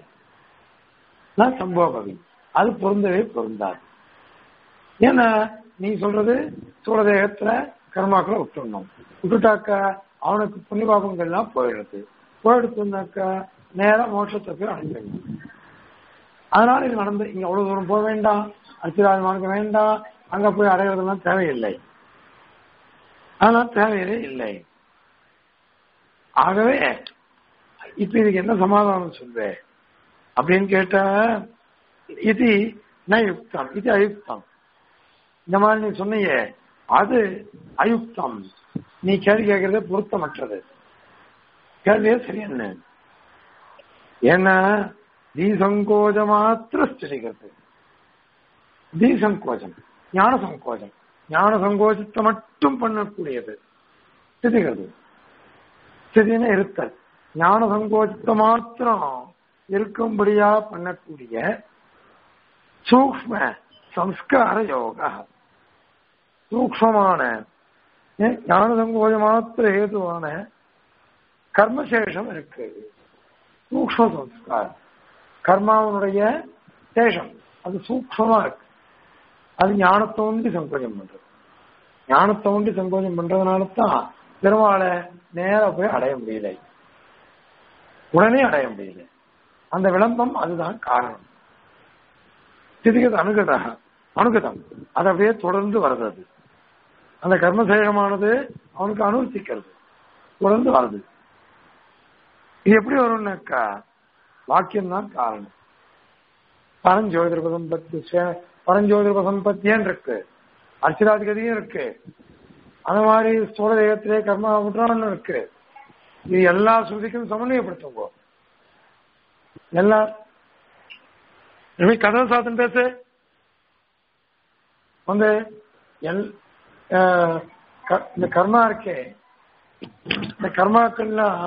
S1: ந சம்போபவி அது பொருந்தவே பொருந்தாது ஏன்னா நீ சொல்றது சூழதேகத்துல கர்மாக்களை விட்டுடணும் விட்டுட்டாக்கா அவனுக்கு புண்ணிய பாபங்கள்லாம் போயிடுது போயிடுச்சுனாக்கா நேரா மோட்சத்தை போய் அடைஞ்சிடணும் அதனால இது நடந்து இங்க அவ்வளவு தூரம் போக வேண்டாம் அச்சிராஜமானுக்கு வேண்டாம் அங்க போய் அடைகிறதெல்லாம் தேவையில்லை அதெல்லாம் தேவையில்லை இல்லை ஆகவே இப்ப இதுக்கு என்ன சமாதானம் சொல்வேன் அப்படின்னு கேட்டா இது ந யுக்தம் இது அயுக்தம் இந்த மாதிரி நீ சொன்னியே அது அயுக்தம் நீ கேள்வி கேட்கறது பொருத்தமற்றது கேள்வியே சரியன்னு ஏன்னா தீசங்கோஜ மாத்திர ஸ்திரிகிறது தீசங்கோஜம் ஞான சங்கோஜம் ஞான சங்கோஜத்தை மட்டும் பண்ணக்கூடியது ஸ்திதிகிறது ஸ்திதின்னு இருத்தல் ஞான சங்கோஜத்தை மாத்திரம் இருக்கும்படியா பண்ணக்கூடிய சூக்ம சம்ஸ்கார யோகா சூக்மமான ஞான சங்கோஜ மாத்திர ஹேதுவான கர்மசேஷம் இருக்கு சூக்ம சம்ஸ்காரம் கர்மாவனுடைய சேஷம் அது சூக்மமா இருக்கு அது ஞானத்தை உண்டி சங்கோஜம் பண்றது ஞானத்தை உண்டி சங்கோஜம் பண்றதுனால தான் பெருமாளை நேரா போய் அடைய முடியல உடனே அடைய முடியல அந்த விளம்பம் அதுதான் காரணம் சிதிகது அனுகதா அனுகதம் அது அப்படியே தொடர்ந்து வருது அது அந்த கர்மசேகமானது அவனுக்கு அனுவர்த்திக்கிறது தொடர்ந்து வருது இது எப்படி வரும்னாக்கா வாக்கியம் தான் காரணம் பரஞ்சோதிர சம்பத்தி பரஞ்சோதிர சம்பத்தியன் இருக்கு அர்ச்சிராதிகதியும் இருக்கு அந்த மாதிரி ஸ்தூல தேகத்திலே கர்மா விட்டுறான்னு இருக்கு இது எல்லா ஸ்ருதிக்கும் சமன்வயப்படுத்துங்க எல்லா இனிமே கதவை சாத்தம் பேசு வந்து எல் அஹ், க- இந்த கர்மா இருக்கே இந்த கர்மாக்கள்லாம்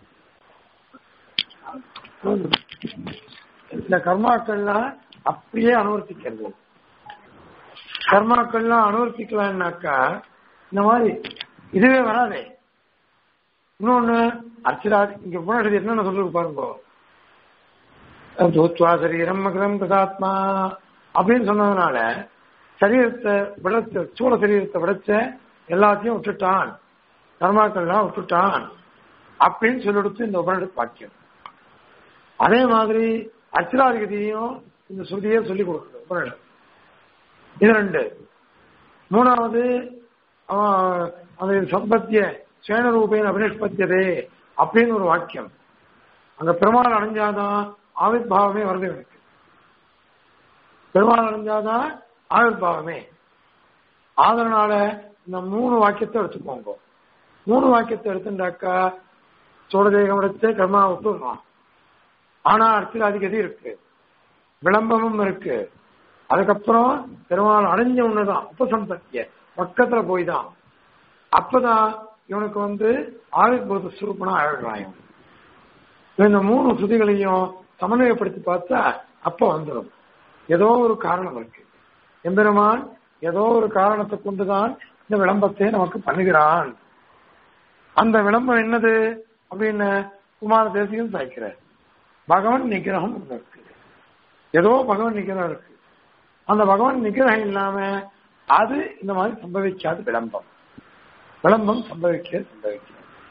S1: இந்த கர்மாக்கள்லாம் அப்படியே அனுவர்த்திக்கிறது கர்மாக்கள்லாம் அனுவர்த்திக்கலாம்னாக்கா இந்த மாதிரி இதுவே வராதே இன்னொன்னு அர்ச்சராதி இங்க முன்னாடி என்னென்ன சொல்றது பாருங்க தூத்வா சரீரம் மகரம் ததாத்மா அப்படின்னு சொன்னதுனால சரீரத்தை விடச்ச சூழ சரீரத்தை விடச்ச எல்லாத்தையும் விட்டுட்டான் கர்மாக்கள்லாம் விட்டுட்டான் அப்படின்னு சொல்லிடுத்து இந்த உபநிடத்து வாக்கியம் அதே மாதிரி அர்ச்சராதிகதியும் இந்த ஸ்ருதியே சொல்லிக் கொடுக்குது உபநிடத்து இது ரெண்டு மூணாவது அவன் அந்த சம்பத்திய சேனரூபேன் அபினிஷ்பத்தியதே அப்படின்னு ஒரு வாக்கியம் அந்த பெருமாள் அடைஞ்சாதான் ஆவிர்பாவமே வருது எனக்கு பெருமாள் அடைஞ்சாதான் ஆவிர்பாவமே அதனால இந்த மூணு வாக்கியத்தை எடுத்துக்கோங்க மூணு வாக்கியத்தை எடுத்துட்டாக்கா சோழதேகம் எடுத்து கர்மா விட்டுடுறான் ஆனா அர்த்தராதிகதி இருக்கு விளம்பமும் இருக்கு அதுக்கப்புறம் பெருமாள் அடைஞ்ச ஒண்ணுதான் உபசம்பத்திய பக்கத்துல போய் தான் அப்பதான் இவனுக்கு வந்து ஆவிர்பூத சுரூபனா ஆயிடுறான் இவன். இந்த மூணு சுதிகளையும் சமன்வயப்படுத்தி பார்த்தா அப்ப வந்துடும் ஏதோ ஒரு காரணம் இருக்கு எம்பெருமான் ஏதோ ஒரு காரணத்தை கொண்டுதான் இந்த விளம்பத்தை நமக்கு பண்ணுகிறான் அந்த விளம்பரம் என்னது அப்படின்னு குமார தேசியம் சாய்க்கிறார் பகவன் நிகிரகம் ஒண்ணு இருக்கு ஏதோ பகவன் நிகிரகம் இருக்கு அந்த பகவான் நிகிரகம் இல்லாம அது இந்த மாதிரி சம்பவிக்காது விளம்பம் விளம்பம் சம்பவிக்க சம்பவிக்க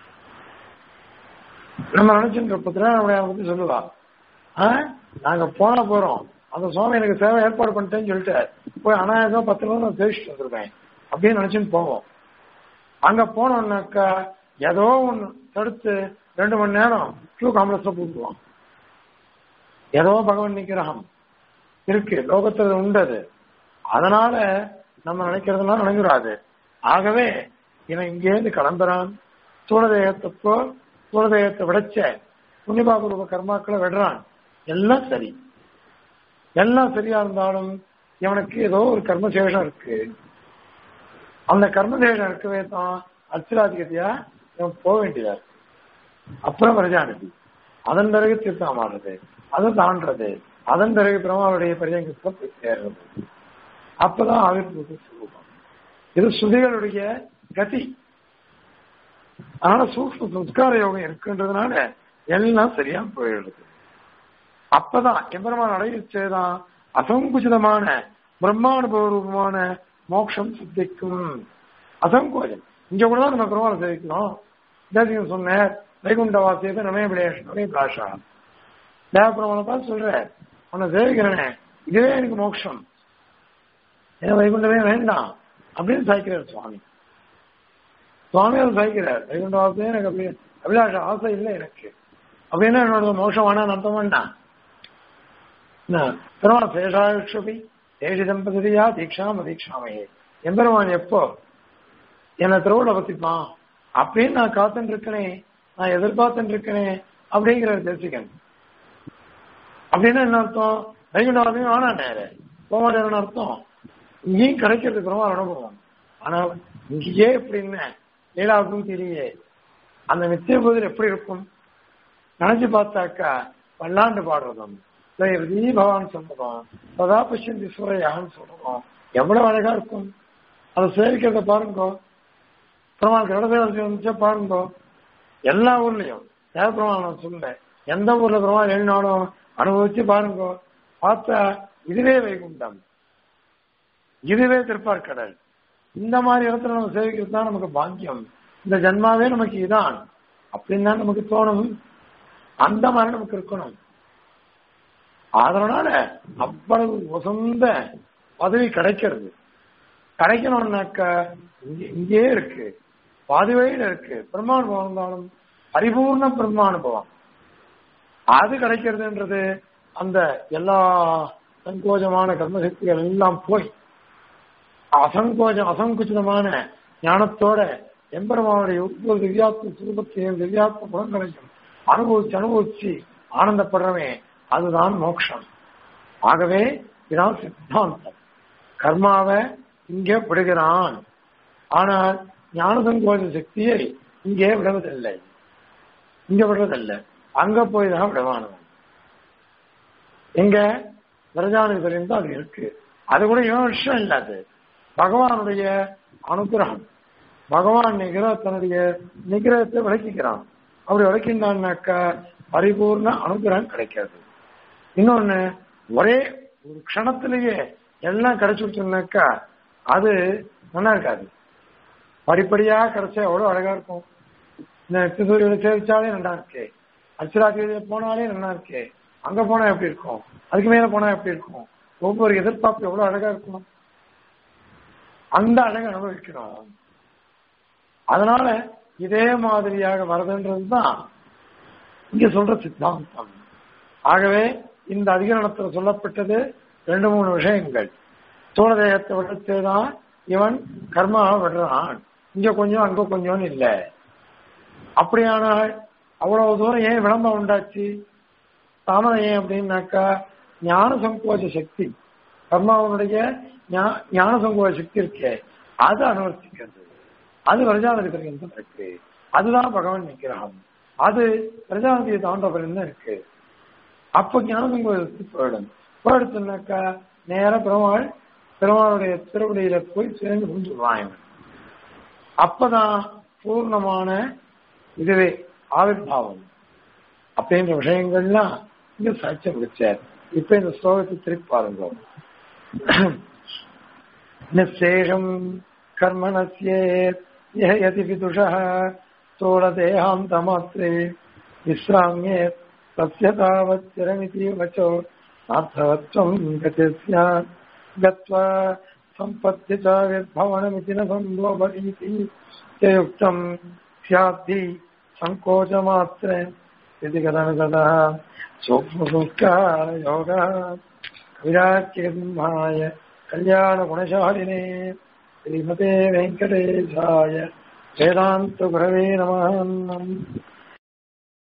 S1: நம்ம நினைச்சுட்டு பத்திரம் நம்முடைய பத்தி சொல்லுவா ஆ, நாங்க போன போறோம் அந்த சுவாமி எனக்கு சேவை ஏற்பாடு பண்ணிட்டேன்னு சொல்லிட்டு போய் அனாயசம் பத்து ரூபா நான் பேசிட்டு வந்திருக்கேன் அப்படின்னு நினைச்சுட்டு போவோம் அங்க போனோம்னாக்கா ஏதோ ஒண்ணு தடுத்து ரெண்டு மணி நேரம் கியூ காம்ப்ளெக்ஸ்ல போட்டுருவான் ஏதோ பகவான் நிக்கிரகம் இருக்கு லோகத்துல உண்டது அதனால நம்ம நினைக்கிறதெல்லாம் நினைக்கிறாது ஆகவே இவன் இங்கேருந்து கிளம்புறான் சூழதேகத்துக்கோ சூழதேகத்தை விடைச்ச புண்ணியபாபுரூப கர்மாக்களை விடுறான் எல்லாம் சரி எல்லாம் சரியா இருந்தாலும் இவனுக்கு ஏதோ ஒரு கர்மசேஷம் இருக்கு அந்த கர்மசேஷம் இருக்கவே தான் அர்ச்சராதிகத்தையா இவன் போக வேண்டியதா இருக்கு அப்புறம் பிரஜாநிதி அதன் பிறகு தீர்த்தமாடுறது அதை தாண்டது அதன் பிறகு பிரம்மாவுடைய பரியங்கத்தை போய் சேர்றது அப்பதான் ஆவிர்பூத சுரூபம் இது சுதிகளுடைய கதி அதனால சூக்ம சம்ஸ்கார யோகம் இருக்குன்றதுனால எல்லாம் சரியா போயிடுது அப்பதான் எம்பெருமான் அடையிச்சேதான் அசங்குச்சிதமான பிரம்மானுபவ ரூபமான மோட்சம் சித்திக்கும் அசங்கோஜம் இங்க கூட தான் நம்ம பெருமாளை சேவிக்கணும் தேசியம் சொன்னார் வைகுண்ட வாசியத்தை நமே விளையாஷ் நமே பிளாஷா தேவபெருமானை பார்த்து சொல்ற உன்னை சேவிக்கிறேனே இதுவே எனக்கு மோட்சம் ஏன் வைகுண்டமே வேண்டாம் அப்படின்னு சாய்க்கிறார் சுவாமி சுவாமி அதை சாய்க்கிறார் வைகுண்ட வாசமே எனக்கு அப்படி அபிலாஷ ஆசை இல்லை எனக்கு அப்படின்னா என்னோட மோஷம் வேணாம் அர்த்தம் வேண்டாம் பெருமாள் சேஷாயுஷபி தேசி தம்பதியா தீட்சாம் அதீட்சாமையே எம்பெருமான் எப்போ என்னை திருவிழா பத்திப்பான் அப்படின்னு நான் காத்துட்டு இருக்கனே நான் எதிர்பார்த்துட்டு இருக்கனே அப்படிங்கிற தேசிகன் அப்படின்னா என்ன அர்த்தம் வைகுண்டவாதமே வேணா நேரு போமாட்டேன்னு அர்த்தம் இங்கேயும் கிடைக்கிறது பெருமாள் அனுபவம் ஆனா இங்கேயே எப்படின்னு லீலாவுக்கும் தெரியலையே அந்த நித்திய பதில் எப்படி இருக்கும் நினைச்சு பார்த்தாக்கா பல்லாண்டு பாடுறதும் ரீ பகவான் சொல்றதும் சதா பஷ்யந்தி சூரையான்னு சொல்றதும் எவ்வளவு அழகா இருக்கும் அதை சேவிக்கிறத பாருங்க பெருமாள் கடதேவத்தை வந்துச்சா பாருங்க எல்லா ஊர்லயும் தேவ பெருமாள் நான் சொல்லல எந்த ஊர்ல பெருமாள் எழுதினாலும் அனுபவிச்சு பாருங்க பார்த்தா இதுவே வைகுண்டம் இதுவே திருப்பார்கடல் இந்த மாதிரி இடத்துல நம்ம சேவிக்கிறது தான் நமக்கு பாக்கியம் இந்த ஜன்மாவே நமக்கு இதான் அப்படின்னு தான் நமக்கு தோணும் அந்த மாதிரி நமக்கு இருக்கணும் அதனால அவ்வளவு உசந்த பதவி கிடைக்கிறது கிடைக்கணும்னாக்க இங்க இங்கே இருக்கு பாதி வழியில இருக்கு பிரம்மானுபவம் இருந்தாலும் பரிபூர்ண பிரம்மானுபவம் அது கிடைக்கிறதுன்றது அந்த எல்லா சங்கோஜமான கர்மசக்திகள் எல்லாம் போய் அசங்கோஜம் அசங்குச்சிதமான ஞானத்தோட எம்பெருமானுடைய ஒவ்வொரு திவ்யாத்ம சுரூபத்தையும் திவ்யாத்ம குணங்களையும் அனுபவிச்சு அனுபவிச்சு ஆனந்தப்படுறவன் அதுதான் மோட்சம் ஆகவே இதான் சித்தாந்தம் கர்மாவை இங்கே விடுகிறான் ஆனால் ஞான சங்கோஜ சக்தியை இங்கே விடுவதில்லை இங்க விடுறதில்லை அங்க போய் தான் விடுவானவன் எங்க விரஜானது வரையும் அது இருக்கு அது கூட இவன் விஷயம் இல்ல அது பகவானுடைய அனுகிரகம் பகவான் நிகிர தன்னுடைய நிகிரகத்தை விளக்கிக்கிறான் அப்படி விளக்கினான்னாக்கா பரிபூர்ண அனுகிரகம் கிடைக்காது இன்னொன்னு ஒரே ஒரு க்ஷணத்திலேயே எல்லாம் கிடைச்சுடுச்சுனாக்கா அது நல்லா இருக்காது படிப்படியா கிடைச்சா எவ்வளவு அழகா இருக்கும் இந்த சூரியனை சேவிச்சாலே நல்லா இருக்கு அச்சுராத்திரியில போனாலே நல்லா இருக்கு அங்க போனா எப்படி இருக்கும் அதுக்கு மேல போனா எப்படி இருக்கும் ஒவ்வொரு எதிர்பார்ப்பு எவ்வளவு அழகா இருக்கும் அந்த அழகை அனுபவிக்கணும் அதனால இதே மாதிரியாக வரதுன்றதுதான் இங்க சொல்ற சித்தாந்தம் ஆகவே இந்த அதிகரணத்தில் சொல்லப்பட்டது ரெண்டு மூணு விஷயங்கள் தூளதேகத்தை விடத்தேதான் இவன் கர்மாவை விடுறான் இங்க கொஞ்சம் அங்க கொஞ்சம் இல்ல அப்படியானால் அவ்வளவு தூரம் ஏன் விளம்பரம் உண்டாச்சு தாமதம் ஏன் அப்படின்னாக்கா ஞான சங்கோஜ சக்தி கர்மாவனுடைய ஞான சங்கோஜ சக்தி இருக்கே அது அனுவர்த்திக்கிறது அது பிரஜாநதி பரியந்தம் இருக்கு அதுதான் பகவான் நிக்கிரகம் அது பிரஜாநதியை தாண்ட பரியந்தம் இருக்கு அப்ப ஞான சங்கோஜ சக்தி போயிடும் போயிடுச்சுனாக்கா நேர பெருமாள் பெருமாளுடைய திருவடியில போய் சேர்ந்து புரிஞ்சுடுவான் அப்பதான் பூர்ணமான இதுவே ஆவிர்வாவம் அப்படின்ற விஷயங்கள்லாம் இங்க சாட்சியம் முடிச்சார் இப்ப இந்த ஸ்லோகத்தை திருப்பி பாருங்க நிசேஷம் கர்மணஸ்யேதி விதுஷः स्थूलदेहान्तमात्रे विश्राम्ये तस्य तावत् चिरमिति वचो अर्थवत्वम् गति स्यात् गत्वा सम्पत्ति च विद्भवनमिति न सम्भवतीति च युक्तम् स्याद्धि सङ्कोचमात्र इति कथनतः सूक्ष्मसंस्कारयोगः विराट्यसिंहाय कल्याणगुणशालिने श्रीमते वेङ्कटेशाय वेदान्तगुरवे नमः